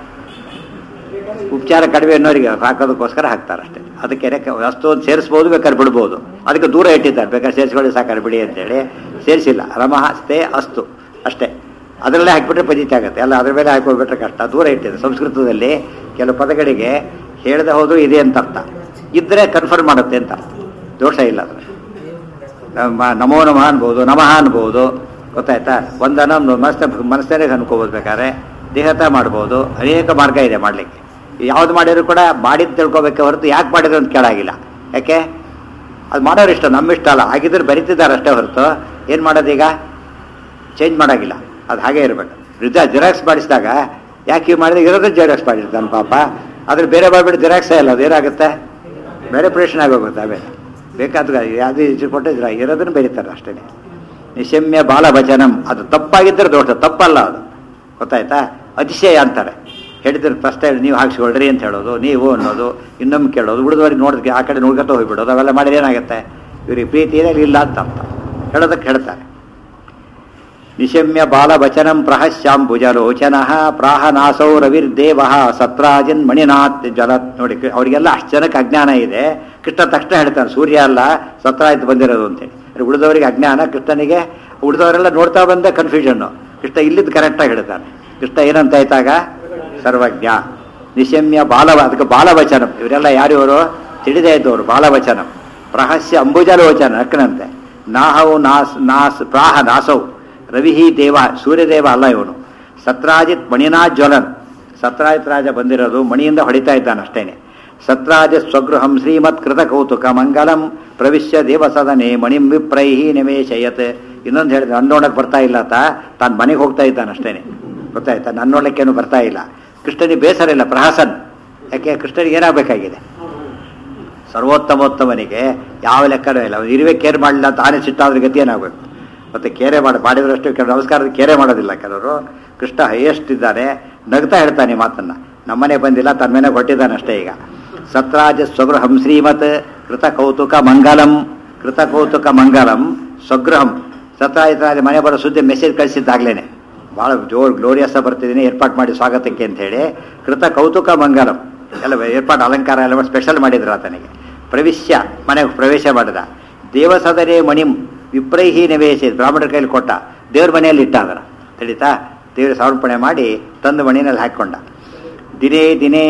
Speaker 1: ಉಪಚಾರ ಕಡಿಮೆ ಅನ್ನೋರಿಗೆ ಹಾಕೋದಕ್ಕೋಸ್ಕರ ಹಾಕ್ತಾರೆ ಅಷ್ಟೇ ಅದಕ್ಕೆ ರೆಕ್ಕೆ ಅಷ್ಟೊಂದು ಸೇರಿಸ್ಬೋದು ಬೇಕಾದ್ರೆ ಬಿಡ್ಬೋದು ಅದಕ್ಕೆ ದೂರ ಇಟ್ಟಿದ್ದಾರೆ ಬೇಕಾದ್ರೆ ಸೇರಿಸ್ಕೊಳ್ಳಿ ಸಾಕಾರೆ ಬಿಡಿ ಅಂತೇಳಿ ಸೇರಿಸಿಲ್ಲ ರಮಃ ಸ್ತೆ ಅಸ್ತು ಅಷ್ಟೇ ಅದರಲ್ಲೇ ಹಾಕಿಬಿಟ್ರೆ ಪಜಿತಿ ಆಗುತ್ತೆ ಅಲ್ಲ ಅದ್ರ ಮೇಲೆ ಹಾಕೋಬಿಟ್ರೆ ಕಷ್ಟ ದೂರ ಇಟ್ಟಿದೆ ಸಂಸ್ಕೃತದಲ್ಲಿ ಕೆಲವು ಪದಗಳಿಗೆ ಹೇಳದೆ ಹೋದ್ರು ಇದೆ ಅಂತ ಅರ್ಥ ಇದ್ರೆ ಕನ್ಫರ್ಮ್ ಮಾಡುತ್ತೆ ಅಂತ ಅರ್ಥ ದೋಷ ಇಲ್ಲ ಅದ್ರ ನಮ್ಮ- ನಮೋ ನಮಃ ಅನ್ಬೋದು ನಮಃ ಅನ್ಬೋದು ಗೊತ್ತಾಯ್ತಾ ಒಂದನ ಮನಸ್ಸ ಮನಸ್ಸೇ ಅನ್ಕೋಬೋದು ಬೇಕಾದ್ರೆ ದೇಹತ ಮಾಡ್ಬೋದು ಅನೇಕ ಮಾರ್ಗ ಇದೆ ಮಾಡಲಿಕ್ಕೆ ಯಾವ್ದು ಮಾಡಿದ್ರು ಕೂಡ ಮಾಡಿದ್ದು ತಿಳ್ಕೊಬೇಕೆ ಹೊರತು ಯಾಕೆ ಮಾಡಿದ್ರು ಅಂತ ಕೇಳಾಗಿಲ್ಲ ಯಾಕೆ ಅದು ಮಾಡೋರು ಇಷ್ಟ ನಮ್ಮ ಇಷ್ಟ ಅಲ್ಲ ಹಾಗಿದ್ರೆ ಬರಿತಿದ್ದಾರೆ ಅಷ್ಟೇ ಹೊರತು ಏನು ಮಾಡೋದೀಗ ಚೇಂಜ್ ಮಾಡೋಂಗಿಲ್ಲ ಅದು ಹಾಗೆ ಇರಬೇಕು ನಿಜ ಜೆರಾಕ್ಸ್ ಮಾಡಿಸಿದಾಗ ಯಾಕೆ ಇವ್ ಮಾಡಿದ್ರೆ ಇರೋದೇ ಜೆರಾಕ್ಸ್ ಮಾಡಿರ್ತಾನೆ ಪಾಪ ಆದ್ರೆ ಬೇರೆ ಮಾಡಿಬಿಟ್ಟು ಜೆರಾಕ್ಸೇ ಇಲ್ಲ ಅದು ಏನಾಗುತ್ತೆ ಬೇರೆ ಪ್ರಶ್ನೆ ಆಗೋಗುತ್ತೆ ಆಮೇಲೆ ಬೇಕಾದ್ರೆ ಯಾವುದು ಇಷ್ಟು ಕೊಟ್ಟು ಇದ್ರ ಇರೋದನ್ನು ಬರೀತಾರೆ ಅಷ್ಟೇ ನಿಶಮ್ಯ ಬಾಲಭಜನಂ ಅದು ತಪ್ಪಾಗಿದ್ದರೆ ದೋಷ ತಪ್ಪಲ್ಲ ಅದು ಗೊತ್ತಾಯ್ತಾ ಅತಿಶಯ ಅಂತಾರೆ ಹೇಳಿದ್ರೆ ಫಸ್ಟ್ ಟೈಮ್ ನೀವು ಹಾಕ್ಸ್ಕೊಳ್ರಿ ಅಂತ ಹೇಳೋದು ನೀವು ಅನ್ನೋದು ಇನ್ನೊಮ್ಮೆ ಕೇಳೋದು ಉಳಿದವರಿಗೆ ನೋಡಿದ್ರೆ ಆ ಕಡೆ ನೋಡ್ಕೊತ ಹೋಗ್ಬಿಡೋದು ಅವೆಲ್ಲ ಮಾಡಿದ್ರೆ ಏನಾಗುತ್ತೆ ಇವ್ರಿಗೆ ಪ್ರೀತಿ ಇದೆ ಇಲ್ಲ ಅಂತ ಅರ್ಥ ಹೇಳೋದಕ್ಕೆ ಹೇಳ್ತಾರೆ ನಿಶಮ್ಯ ಬಾಲವಚನಂ ಪ್ರಹಶ್ಯಾಂಬುಜಲೋಚನ ಪ್ರಾಹನಾಸೌ ರವಿರ್ದೇವ ಸತ್ರಾಜಿನ್ ಮಣಿನಾಥ್ ಜಲತ್ ನೋಡಿ ಅವರಿಗೆಲ್ಲ ಅಷ್ಟು ಜನಕ್ಕೆ ಅಜ್ಞಾನ ಇದೆ ಕೃಷ್ಣ ತಕ್ಷಣ ಹೇಳ್ತಾನೆ ಸೂರ್ಯ ಅಲ್ಲ ಸತ್ರಾಜಿತ್ ಬಂದಿರೋದು ಅಂತೇಳಿ ಅಂದ್ರೆ ಉಳಿದವರಿಗೆ ಅಜ್ಞಾನ ಕೃಷ್ಣನಿಗೆ ಉಳಿದವರೆಲ್ಲ ನೋಡ್ತಾ ಬಂದ ಕನ್ಫ್ಯೂಷನ್ನು ಕೃಷ್ಣ ಇಲ್ಲಿದ್ದು ಕರೆಕ್ಟಾಗಿ ಹೇಳ್ತಾನೆ ಕೃಷ್ಣ ಏನಂತ ಆಯ್ತಾಗ ಸರ್ವಜ್ಞ ನಿಶಮ್ಯ ಬಾಲವ ಅದಕ್ಕೆ ಬಾಲವಚನಂ ಇವರೆಲ್ಲ ಯಾರಿವರು ತಿಳಿದೇ ಇದ್ದವರು ಬಾಲವಚನಂ ಪ್ರಹಸ್ಯ ಅಂಬುಜಲೋಚನ ಅಕ್ಕನಂತೆ ನಾಹವು ನಾಸ್ ನಾಸ್ ಪ್ರಾಹ ನಾಸೌ ರವಿಹಿ ದೇವ ಸೂರ್ಯದೇವ ಅಲ್ಲ ಇವನು ಸತ್ರಾಜಿತ್ ಮಣಿನಾ ಜ್ವಲನ್ ಸತ್ರಾಜಿತ್ ರಾಜ ಬಂದಿರೋದು ಮಣಿಯಿಂದ ಹೊಡಿತಾ ಇದ್ದಾನೆ ಅಷ್ಟೇನೆ ಸತ್ರಾಜ ಸ್ವಗೃಹಂ ಶ್ರೀಮತ್ ಕೃತ ಕೌತುಕ ಮಂಗಲಂ ಪ್ರವಿಶ್ಯ ದೇವಸದನೆ ಮಣಿಂ ವಿಪ್ರೈಹಿ ನಿಮೇಶಯತ್ ಇನ್ನೊಂದು ಹೇಳಿದ್ರೆ ನನ್ನ ನೋಡಕ್ ಬರ್ತಾ ಇಲ್ಲ ತಾ ತಾನು ಮನೆಗೆ ಹೋಗ್ತಾ ಇದ್ದಾನೆ ಅಷ್ಟೇನೆ ಗೊತ್ತಾಯ್ತಾ ನನ್ನ ನೋಡ್ಲಿಕ್ಕೇನು ಬರ್ತಾ ಇಲ್ಲ ಕೃಷ್ಣನಿಗೆ ಬೇಸರ ಇಲ್ಲ ಪ್ರಹಸನ್ ಯಾಕೆ ಕೃಷ್ಣನಿಗೆ ಏನಾಗಬೇಕಾಗಿದೆ ಸರ್ವೋತ್ತಮೋತ್ತಮನಿಗೆ ಯಾವ ಲೆಕ್ಕನೂ ಇಲ್ಲ ಅವ್ನು ಇರುವೆ ಕೇರ್ ಮಾಡಲಿಲ್ಲ ಅಂತ ಆನೆ ಸಿಟ್ಟಾದ್ರೆ ಗತಿ ಏನಾಗಬೇಕು ಮತ್ತೆ ಕೇರೆ ಮಾಡಿ ಮಾಡಿದ್ರಷ್ಟು ಕೆಲವು ನಮಸ್ಕಾರದ ಕೇರೆ ಮಾಡೋದಿಲ್ಲ ಕೆಲವರು ಕೃಷ್ಣ ಹೈಯೆಸ್ಟ್ ಇದ್ದಾನೆ ನಗ್ತಾ ಹೇಳ್ತಾನೆ ಈ ಮಾತನ್ನ ನಮ್ಮನೆ ಬಂದಿಲ್ಲ ತನ್ನ ಮೇಲೆ ಕೊಟ್ಟಿದ್ದಾನೆ ಅಷ್ಟೇ ಈಗ ಸತ್ರಾಜ ಸ್ವಗೃಹಂ ಶ್ರೀಮತ್ ಕೃತ ಕೌತುಕ ಮಂಗಲಂ ಕೃತ ಕೌತುಕ ಮಂಗಲಂ ಸ್ವಗೃಹಂ ಸತ್ರಾಜಿತರಾಜ ಮನೆ ಬರೋ ಸುದ್ದಿ ಮೆಸೇಜ್ ಕಳಿಸಿದ್ದಾಗ್ಲೇನೆ ಭಾಳ ಜೋರ್ ಗ್ಲೋರಿಯಸ್ ಬರ್ತಿದ್ದೀನಿ ಏರ್ಪಾಟ್ ಮಾಡಿ ಸ್ವಾಗತಕ್ಕೆ ಅಂತ ಹೇಳಿ ಕೃತ ಕೌತುಕ ಮಂಗಲಂ ಎಲ್ಲ ಏರ್ಪಾಟ್ ಅಲಂಕಾರ ಎಲ್ಲ ಸ್ಪೆಷಲ್ ಮಾಡಿದ್ರು ಆತನಿಗೆ ಪ್ರವಿಶ್ಯ ಮನೆಗೆ ಪ್ರವೇಶ ಮಾಡಿದ ದೇವಸದರೇ ಮಣಿಂ ವಿಪ್ರೈಹಿ ನಿವೇಶ ಬ್ರಾಹ್ಮಣರ ಕೈಲಿ ಕೊಟ್ಟ ದೇವ್ರ ಮನೆಯಲ್ಲಿ ಇಟ್ಟ ಅದರ ತಿಳಿತಾ ದೇವ್ರ ಸಮರ್ಪಣೆ ಮಾಡಿ ತಂದು ಮಣಿನಲ್ಲಿ ಹಾಕ್ಕೊಂಡ ದಿನೇ ದಿನೇ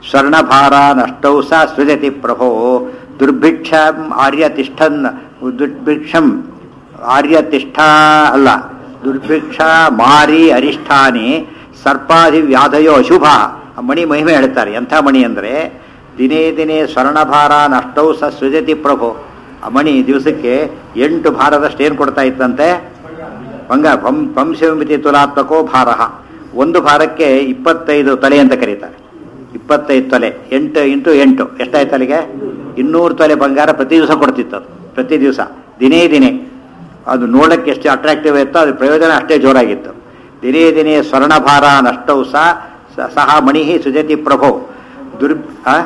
Speaker 1: ಸ್ವರ್ಣಭಾರ ನಷ್ಟೌ ಸ ಸೃಜತಿ ಪ್ರಭೋ ದುರ್ಭಿಕ್ಷಂ ಆರ್ಯತಿಷ್ಠನ್ ದುರ್ಭಿಕ್ಷಂ ಆರ್ಯತಿಷ್ಠ ಅಲ್ಲ ದುರ್ಭಿಕ್ಷ ಮಾರಿ ಅರಿಷ್ಠಾನಿ ಸರ್ಪಾದಿ ವ್ಯಾಧಯೋ ಅಶುಭ ಆ ಮಣಿ ಮಹಿಮೆ ಹೇಳ್ತಾರೆ ಎಂಥ ಮಣಿ ಅಂದರೆ ದಿನೇ ದಿನೇ ಸ್ವರ್ಣಭಾರ ನಷ್ಟೌ ಸ ಸೃಜತಿ ಪ್ರಭು ಆ ಮಣಿ ದಿವಸಕ್ಕೆ ಎಂಟು ಭಾರದಷ್ಟು ಏನು ಕೊಡ್ತಾ ಇತ್ತಂತೆ ಬಂಗ ಪಂ ಪಂಶಮಿತಿ ತುಲಾತ್ಮಕೋ ಭಾರ ಒಂದು ಭಾರಕ್ಕೆ ಇಪ್ಪತ್ತೈದು ತೊಲೆ ಅಂತ ಕರೀತಾರೆ ಇಪ್ಪತ್ತೈದು ತೊಲೆ ಎಂಟು ಇಂಟು ಎಂಟು ಎಷ್ಟಾಯ್ತು ಅಲ್ಲಿಗೆ ಇನ್ನೂರು ತೊಲೆ ಬಂಗಾರ ಪ್ರತಿ ದಿವಸ ಕೊಡ್ತಿತ್ತು ಅದು ಪ್ರತಿ ದಿವಸ ದಿನೇ ದಿನೇ ಅದು ನೋಡಕ್ಕೆ ಎಷ್ಟು ಅಟ್ರಾಕ್ಟಿವ್ ಇತ್ತೋ ಅದ್ರ ಪ್ರಯೋಜನ ಅಷ್ಟೇ ಜೋರಾಗಿತ್ತು ದಿನೇ ದಿನೇ ಸ್ವರ್ಣಭಾರ ನಷ್ಟೌ ಸಹ ಸಹ ಮಣಿ ಸುಜತಿ ಪ್ರಭೋ ದುರ್ ಆ?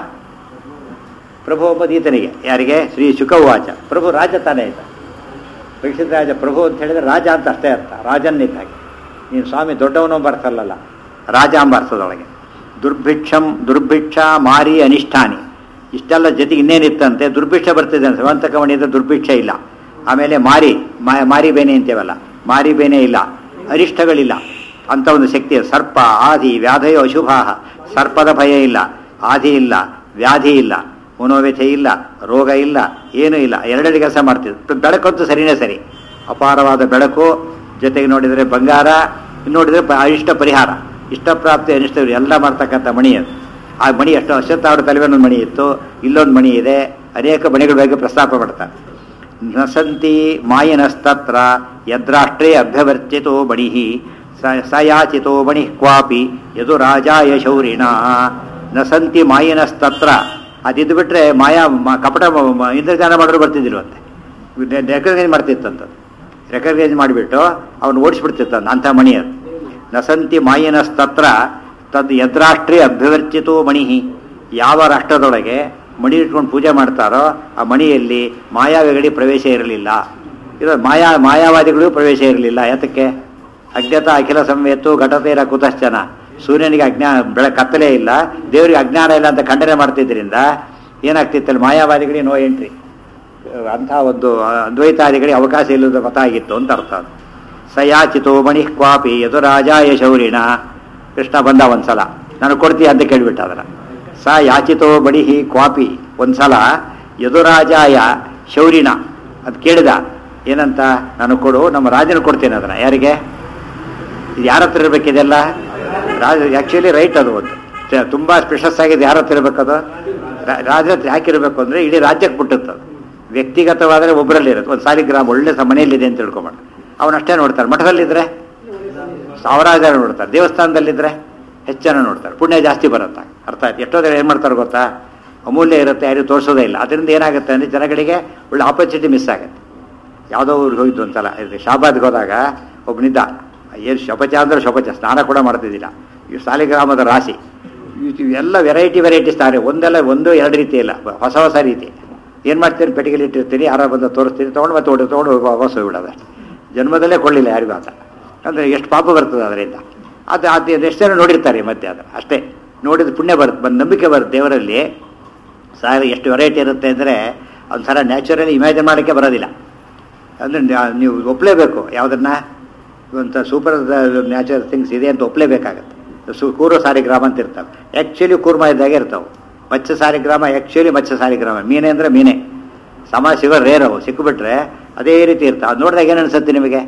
Speaker 1: ಪ್ರಭು ಎಂಬುದು ಈತನಿಗೆ ಯಾರಿಗೆ ಶ್ರೀ ಶುಕವಾಚ ಪ್ರಭು ರಾಜ ತಾನೇ ಆಯ್ತ ಪರೀಕ್ಷಿತ ರಾಜ ಪ್ರಭು ಅಂತ ಹೇಳಿದ್ರೆ ರಾಜ ಅಂತ ಅಷ್ಟೇ ಅರ್ಥ ರಾಜನ್ ಇದ್ದಾಗೆ ನೀನು ಸ್ವಾಮಿ ದೊಡ್ಡವನು ಬರ್ತಲ್ಲಲ್ಲ ರಾಜ ಎಂಬ ಅರ್ಥದೊಳಗೆ ದುರ್ಭಿಕ್ಷಂ ದುರ್ಭಿಕ್ಷ ಮಾರಿ ಅನಿಷ್ಠಾನಿ ಇಷ್ಟೆಲ್ಲ ಜೊತೆಗೆ ಇನ್ನೇನಿತ್ತಂತೆ ದುರ್ಭಿಕ್ಷ ಬರ್ತಿದೆ ಶ್ರವಂತಕಮಣಿಯಿಂದ ದುರ್ಭಿಕ್ಷ ಇಲ್ಲ ಆಮೇಲೆ ಮಾರಿ ಮಾ- ಮಾರಿ ಬೇನೆ ಅಂತೀವಲ್ಲ ಮಾರಿ ಬೇನೆ ಇಲ್ಲ ಅರಿಷ್ಟಗಳಿಲ್ಲ ಅಂತ ಒಂದು ಶಕ್ತಿ ಸರ್ಪ ಆದಿ ವ್ಯಾಧಯೋ ಅಶುಭ ಸರ್ಪದ ಭಯ ಇಲ್ಲ ಆದಿ ಇಲ್ಲ ವ್ಯಾಧಿ ಇಲ್ಲ ಮನೋವ್ಯಥೆ ಇಲ್ಲ ರೋಗ ಇಲ್ಲ ಏನೂ ಇಲ್ಲ ಎರಡೆರಡು ಕೆಲಸ ಮಾಡ್ತಿದ್ರು ಬೆಳಕಂತೂ ಸರಿನೇ ಸರಿ ಅಪಾರವಾದ ಬೆಳಕು ಜೊತೆಗೆ ನೋಡಿದರೆ ಬಂಗಾರ ಇನ್ನು ನೋಡಿದರೆ ಪ- ಇಷ್ಟ ಪರಿಹಾರ ಇಷ್ಟಪ್ರಾಪ್ತಿ ಅನಿಷ್ಟ ಎಲ್ಲ ಮಾಡ್ತಕ್ಕಂಥ ಮಣಿ ಅದು ಆ ಮಣಿ ಎಷ್ಟು ಅಶ್ವತ್ಥಾವರ ತಲೆವೇನೊಂದು ಮಣಿ ಇತ್ತು ಇಲ್ಲೊಂದು ಮಣಿ ಇದೆ ಅನೇಕ ಮಣಿಗಳ ಬಗ್ಗೆ ಪ್ರಸ್ತಾಪ ಮಾಡ್ತಾರೆ ನ ಸಂತಿ ಮಾಯಿನಸ್ತತ್ರ ಯದ್ರಾಷ್ಟ್ರೇ ಅಭ್ಯವರ್ಚಿತೋ ಮಣಿ ಸ- ಸ ಯಾಚಿತೋ ಮಣಿ ಕ್ವಾಪಿ ಯದು ರಾಜಾಯ ಶೌರಿಣ ನ ಸಂತಿ ಮಾಯಿನಸ್ತತ್ರ ಅದಿದ್ದು ಬಿಟ್ರೆ ಮಾಯಾ ಮ- ಕಪಟ ಮ- ಮ- ಇಂದ್ರಜಾನ ಮಾಡೋರು ಬರ್ತಿದ್ದಿಲ್ವಂತೆ ರೆಕಗ್ನೈಸ್ ಮಾಡ್ತಿತ್ತಂತದ್ದು ರೆಕಗ್ನೈಸ್ ಮಾಡಿಬಿಟ್ಟು ಅವನು ಓಡಿಸ್ಬಿಡ್ತಿತ್ತಂತ ಅಂಥ ಮಣಿ ಅದು ನಸಂತಿ ಮಾಯಿನಸ್ತತ್ರ ತದ್ ಯದ್ರಾಷ್ಟ್ರೇ ಅಭ್ಯವರ್ಚಿತೋ ಮಣಿ ಯಾವ ರಾಷ್ಟ್ರದೊಳಗೆ ಮಣಿ ಇಟ್ಕೊಂಡು ಪೂಜೆ ಮಾಡ್ತಾರೋ ಆ ಮಣಿಯಲ್ಲಿ ಮಾಯಾವಿಗಳಿಗೆ ಪ್ರವೇಶ ಇರಲಿಲ್ಲ ಇದು ಮಾಯಾ ಮಾಯಾವಾದಿಗಳಿಗೂ ಪ್ರವೇಶ ಇರಲಿಲ್ಲ ಯಾತಕ್ಕೆ ಅಜ್ಞತ ಅಖಿಲ ಸಂವೇತು ಘಟತೇರ ಕುತಶ್ಚನ ಸೂರ್ಯನಿಗೆ ಅಜ್ಞಾ ಬೆಳ ಕತ್ತಲೇ ಇಲ್ಲ ದೇವರಿಗೆ ಅಜ್ಞಾನ ಇಲ್ಲ ಅಂತ ಖಂಡನೆ ಮಾಡ್ತಿದ್ದರಿಂದ ಏನಾಗ್ತಿತ್ತಲ್ಲಿ ಮಾಯಾವಾದಿಗಳಿಗೆ ನೋ ಎಂಟ್ರಿ ಅಂಥ ಒಂದು ಅದ್ವೈತಾದಿಗಳಿಗೆ ಅವಕಾಶ ಇಲ್ಲದ ಮತ ಆಗಿತ್ತು ಅಂತ ಅರ್ಥ ಅದು. ಸ ಯಾಚಿತೋ ಮಣಿ ಕ್ವಾಪಿ ಯದುರಾಜಾಯ ಶೌರಿಣ ಕೃಷ್ಣ ಬಂದ ಒಂದ್ಸಲ ನಾನು ಕೊಡ್ತೀಯ ಅಂತ ಕೇಳ್ಬಿಟ್ಟ ಅದನ್ನ ಸ ಯಾಚಿತೋ ಬಡಿಹಿ ಕ್ವಾಪಿ ಒಂದ್ಸಲ ಯದುರಾಜಾಯ ಶೌರಿಣ ಅದು ಕೇಳಿದ ಏನಂತ ನಾನು ಕೊಡು ನಮ್ಮ ರಾಜನ ಕೊಡ್ತೇನೆ ಅದನ್ನ ಯಾರಿಗೆ ಇದು ಯಾರ ಹತ್ರ ಇರ್ಬೇಕಿದೆಲ್ಲ ರಾಜ ಆ್ಯಕ್ಚುಲಿ ರೈಟ್ ಅದು ಒಂದು ತ- ತುಂಬಾ ಸ್ಪೆಷಸ್ ಆಗಿದೆ ಯಾರ ಹತ್ರ ಇರ್ಬೇಕದು ರಾ- ರಾಜ ಹತ್ರ ಯಾಕಿರ್ಬೇಕು ಅಂದ್ರೆ ಇಡೀ ರಾಜ್ಯಕ್ಕೆ ಬಿಟ್ಟದ್ದು ಅದು ವ್ಯಕ್ತಿಗತವಾದರೆ ಒಬ್ಬರಲ್ಲಿ ಇರುತ್ತೆ ಒಂದು ಸಾಲಿಗ್ರಾಮ ಒಳ್ಳೆ ಸ ಮನೆಯಲ್ಲಿದೆ ಅಂತ ತಿಳ್ಕೊಂಬೇಡ ಅವನಷ್ಟೇ ನೋಡ್ತಾರೆ ಮಠದಲ್ಲಿದ್ರೆ ಸಾವಿರಾರು ಜನ ನೋಡ್ತಾರೆ ದೇವಸ್ಥಾನದಲ್ಲಿದ್ರೆ ಹೆಚ್ಚು ಜನ ನೋಡ್ತಾರೆ ಪುಣ್ಯ ಜಾಸ್ತಿ ಬರುತ್ತೆ ಅರ್ಥ ಆಯ್ತು ಎಷ್ಟೋ ಜನ ಏನು ಮಾಡ್ತಾರೆ ಗೊತ್ತಾ ಅಮೂಲ್ಯ ಇರುತ್ತೆ ಯಾರಿಗೂ ತೋರಿಸೋದೇ ಇಲ್ಲ ಅದರಿಂದ ಏನಾಗುತ್ತೆ ಅಂದರೆ ಜನಗಳಿಗೆ ಒಳ್ಳೆ ಆಪರ್ಚುನಿಟಿ ಮಿಸ್ ಆಗುತ್ತೆ ಯಾವುದೋ ಊರಿಗೆ ಹೋಗಿದ್ದು ಒಂದ್ಸಲ ಇದು ಶಾಬಾದ್ಗೆ ಹೋದಾಗ ಒಬ್ಬನಿದ್ದ ಏನು ಶಪಚ ಅಂದ್ರೆ ಶಪಚ ಸ್ನಾನ ಕೂಡ ಮಾಡ್ತಿದ್ದಿಲ್ಲ ಈ ಸಾಲಿಗ್ರಾಮದ ರಾಶಿ ಇವು ಎಲ್ಲ ವೆರೈಟಿ ವೆರೈಟಿ ಸ್ತಾರೆ ಒಂದೆಲ್ಲ ಒಂದು ಎರಡು ರೀತಿ ಇಲ್ಲ ಹೊಸ ಹೊಸ ರೀತಿ ಏನು ಮಾಡ್ತೀನಿ ಪೆಟ್ಟಿಗೆಲಿ ಇಟ್ಟಿರ್ತೀನಿ ಯಾರ ಬಂದ ತೋರಿಸ್ತೀನಿ ತೊಗೊಂಡು ಮತ್ತೆ ಓಡಿ ತೊಗೊಂಡು ವಾಪಸ್ ಹೋಗ್ಬಿಡೋದು ಜನ್ಮದಲ್ಲೇ ಕೊಡಲಿಲ್ಲ ಯಾರಿಗೂ ಆತ ಅಂದರೆ ಎಷ್ಟು ಪಾಪ ಬರ್ತದೆ ಅದರಿಂದ ಅದು ಅದು ಎಷ್ಟು ಜನ ನೋಡಿರ್ತಾರೆ ಮತ್ತೆ ಅದು ಅಷ್ಟೇ ನೋಡಿದ ಪುಣ್ಯ ಬರುತ್ತೆ ಬಂದು ನಂಬಿಕೆ ಬರುತ್ತೆ ದೇವರಲ್ಲಿ ಸಾರ ಎಷ್ಟು ವೆರೈಟಿ ಇರುತ್ತೆ ಅಂದರೆ ಒಂಥರ ನ್ಯಾಚುರಲಿ ಇಮ್ಯಾಜಿನ್ ಮಾಡೋಕ್ಕೆ ಬರೋದಿಲ್ಲ ಅಂದರೆ ನೀವು ಒಪ್ಪಲೇಬೇಕು ಯಾವುದನ್ನ ಒಂಥ ಸೂಪರ್ ನ್ಯಾಚುರಲ್ ಥಿಂಗ್ಸ್ ಇದೆ ಅಂತ ಒಪ್ಪಲೇಬೇಕಾಗತ್ತೆ ಸು ಕೂರ್ಮ ಸಾರಿಗ್ರಾಮ ಅಂತ ಇರ್ತವೆ ಆ್ಯಕ್ಚುಲಿ ಕೂರ್ಮ ಇದ್ದಾಗೆ ಇರ್ತಾವೆ ಮತ್ಸ್ಯ ಸಾರಿಗ್ರಾಮ ಆ್ಯಕ್ಚುಲಿ ಮತ್ಸ್ಯ ಸಾರಿಗ್ರಾಮ ಮೀನೆ ಅಂದರೆ ಮೀನೆ ಸಮಾಜ ಸಿಗೋ ರೇರ್ ಅವು ಸಿಕ್ಕಿಬಿಟ್ರೆ ಅದೇ ರೀತಿ ಇರ್ತಾವೆ ಅದು ನೋಡಿದಾಗ ಏನು ಅನ್ಸುತ್ತೆ ನಿಮಗೆ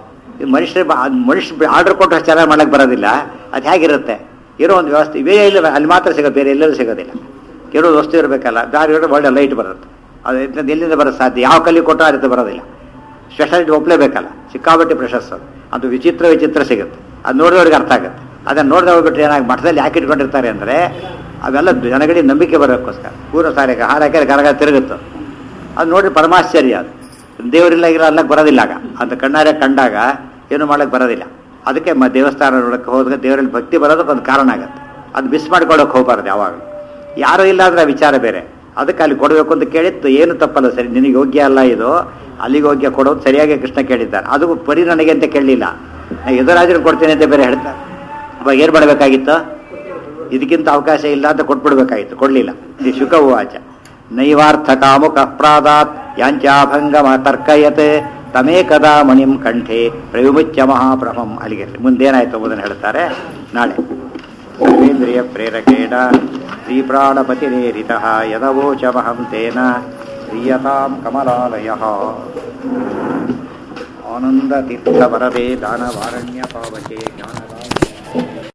Speaker 1: ಈ ಮನುಷ್ಯರು ಬ- ಅದ್ ಮನುಷ್ಯ ಆರ್ಡರ್ ಕೊಟ್ಟು ಅಷ್ಟು ಚೆನ್ನಾಗಿ ಮಾಡಕ್ಕೆ ಬರೋದಿಲ್ಲ ಅದು ಹೇಗಿರುತ್ತೆ ಇರೋ ಒಂದು ವ್ಯವಸ್ಥೆ ಇವೇ ಇಲ್ಲ ಅಲ್ಲಿ ಮಾತ್ರ ಸಿಗೋದು ಬೇರೆ ಎಲ್ಲೆಲ್ಲೂ ಸಿಗೋದಿಲ್ಲ ಕೆಲವು ವಸ್ತು ಇರಬೇಕಲ್ಲ ದಾರಿ ಒಳ್ಳೆ ಲೈಟ್ ಬರುತ್ತೆ ಅದು ಎಲ್ಲಿಂದ- ಎಲ್ಲಿಂದ ಬರೋದು ಸಾಧ್ಯ ಯಾವ ಕಲ್ಲಿ ಕೊಟ್ಟರು ಆ ರೀತಿ ಬರೋದಿಲ್ಲ ಸ್ಪೆಷಾಲಿಟಿ ಒಪ್ಪಲೇಬೇಕಲ್ಲ ಸಿಕ್ಕಾಬಟ್ಟೆ ಪ್ರಶಸ್ತ ಅದು. ಅದು ವಿಚಿತ್ರ ವಿಚಿತ್ರ ಸಿಗುತ್ತೆ ಅದು ನೋಡಿದವ್ರಿಗೆ ಅರ್ಥ ಆಗುತ್ತೆ ಅದನ್ನು ನೋಡಿದ ಹೋಗ್ಬಿಟ್ರೆ ಏನಾಗಿ ಮಠದಲ್ಲಿ ಯಾಕೆ ಇಟ್ಕೊಂಡಿರ್ತಾರೆ ಅಂದರೆ ಅವೆಲ್ಲ ಜನಗಳಿಗೆ ನಂಬಿಕೆ ಬರೋಕ್ಕೋಸ್ಕರ ಪೂರ್ವ ಸಾರಿಗೆ ಹಾರಾಕೆ ಗರಗ ತಿರುಗುತ್ತೆ ಅದು ನೋಡಿ ಪರಮಾಶ್ಚರ್ಯ ಅದು ದೇವರಿಲ್ಲ ಇರೋ ಅಲ್ಲಕ್ಕೆ ಬರೋದಿಲ್ಲ ಆಗ ಅಂತ ಕಣ್ಣಾರೆ ಕಂಡಾಗ ಏನು ಮಾಡಕ್ಕೆ ಬರೋದಿಲ್ಲ ಅದಕ್ಕೆ ಮ ದೇವಸ್ಥಾನ ನೋಡಕ್ಕೆ ಹೋದಾಗ ದೇವರಲ್ಲಿ ಭಕ್ತಿ ಬರೋದಕ್ಕೆ ಒಂದು ಕಾರಣ ಆಗುತ್ತೆ ಅದು ಮಿಸ್ ಮಾಡ್ಕೊಳ್ಳೋಕೆ ಹೋಗಬಾರ್ದು ಯಾವಾಗಲೂ ಯಾರೂ ಇಲ್ಲ ಅಂದ್ರೆ ಆ ವಿಚಾರ ಬೇರೆ ಅದಕ್ಕೆ ಅಲ್ಲಿ ಕೊಡಬೇಕು ಅಂತ ಕೇಳಿತ್ತು ಏನು ತಪ್ಪಲ್ಲ ಸರಿ ನಿನಗೆ ಯೋಗ್ಯ ಅಲ್ಲ ಇದು ಅಲ್ಲಿಗೆ ಯೋಗ್ಯ ಕೊಡೋದು ಸರಿಯಾಗಿ ಕೃಷ್ಣ ಕೇಳಿದ್ದಾನೆ ಅದು ಬರೀ ನನಗೆ ಅಂತ ಕೇಳಲಿಲ್ಲ ನಾನು ಎದುರಾಜರು ಕೊಡ್ತೇನೆ ಅಂತ ಬೇರೆ ಹೇಳ್ತಾರೆ ಅವಾಗ ಏನು ಮಾಡಬೇಕಾಗಿತ್ತು ಇದಕ್ಕಿಂತ ಅವಕಾಶ ಇಲ್ಲ ಅಂತ ಕೊಟ್ಬಿಡ್ಬೇಕಾಗಿತ್ತು ಕೊಡಲಿಲ್ಲ ಇದು ಶುಕ ಉವಾಚ ನೈವಾರ್ಥ ಕಾಮುಕ ಪ್ರಾದಾತ್ ಯಾಂಚಾಭಂಗಮ ತರ್ಕಯತ್ ತಮೇಕದಾ ಮಣಿಂ ಕಂಠೆ ಪ್ರವಿಮುಚ್ಯ ಮಹಾಪ್ರಭಂ ಅಲ್ಲಿಗೆ ಮುಂದೇನಾಯ್ತು ಎಂಬುದನ್ನು ಹೇಳ್ತಾರೆ ನಾಳೆ ಸರ್ವೇಂದ್ರಿಯ ಪ್ರೇರಕೇಣ श्रीप्राणपतिरेरितः यदवोचमहं तेन प्रीयतां कमलालयः आनन्दतीर्थवरदे दानवारण्यपावके ज्ञानदाय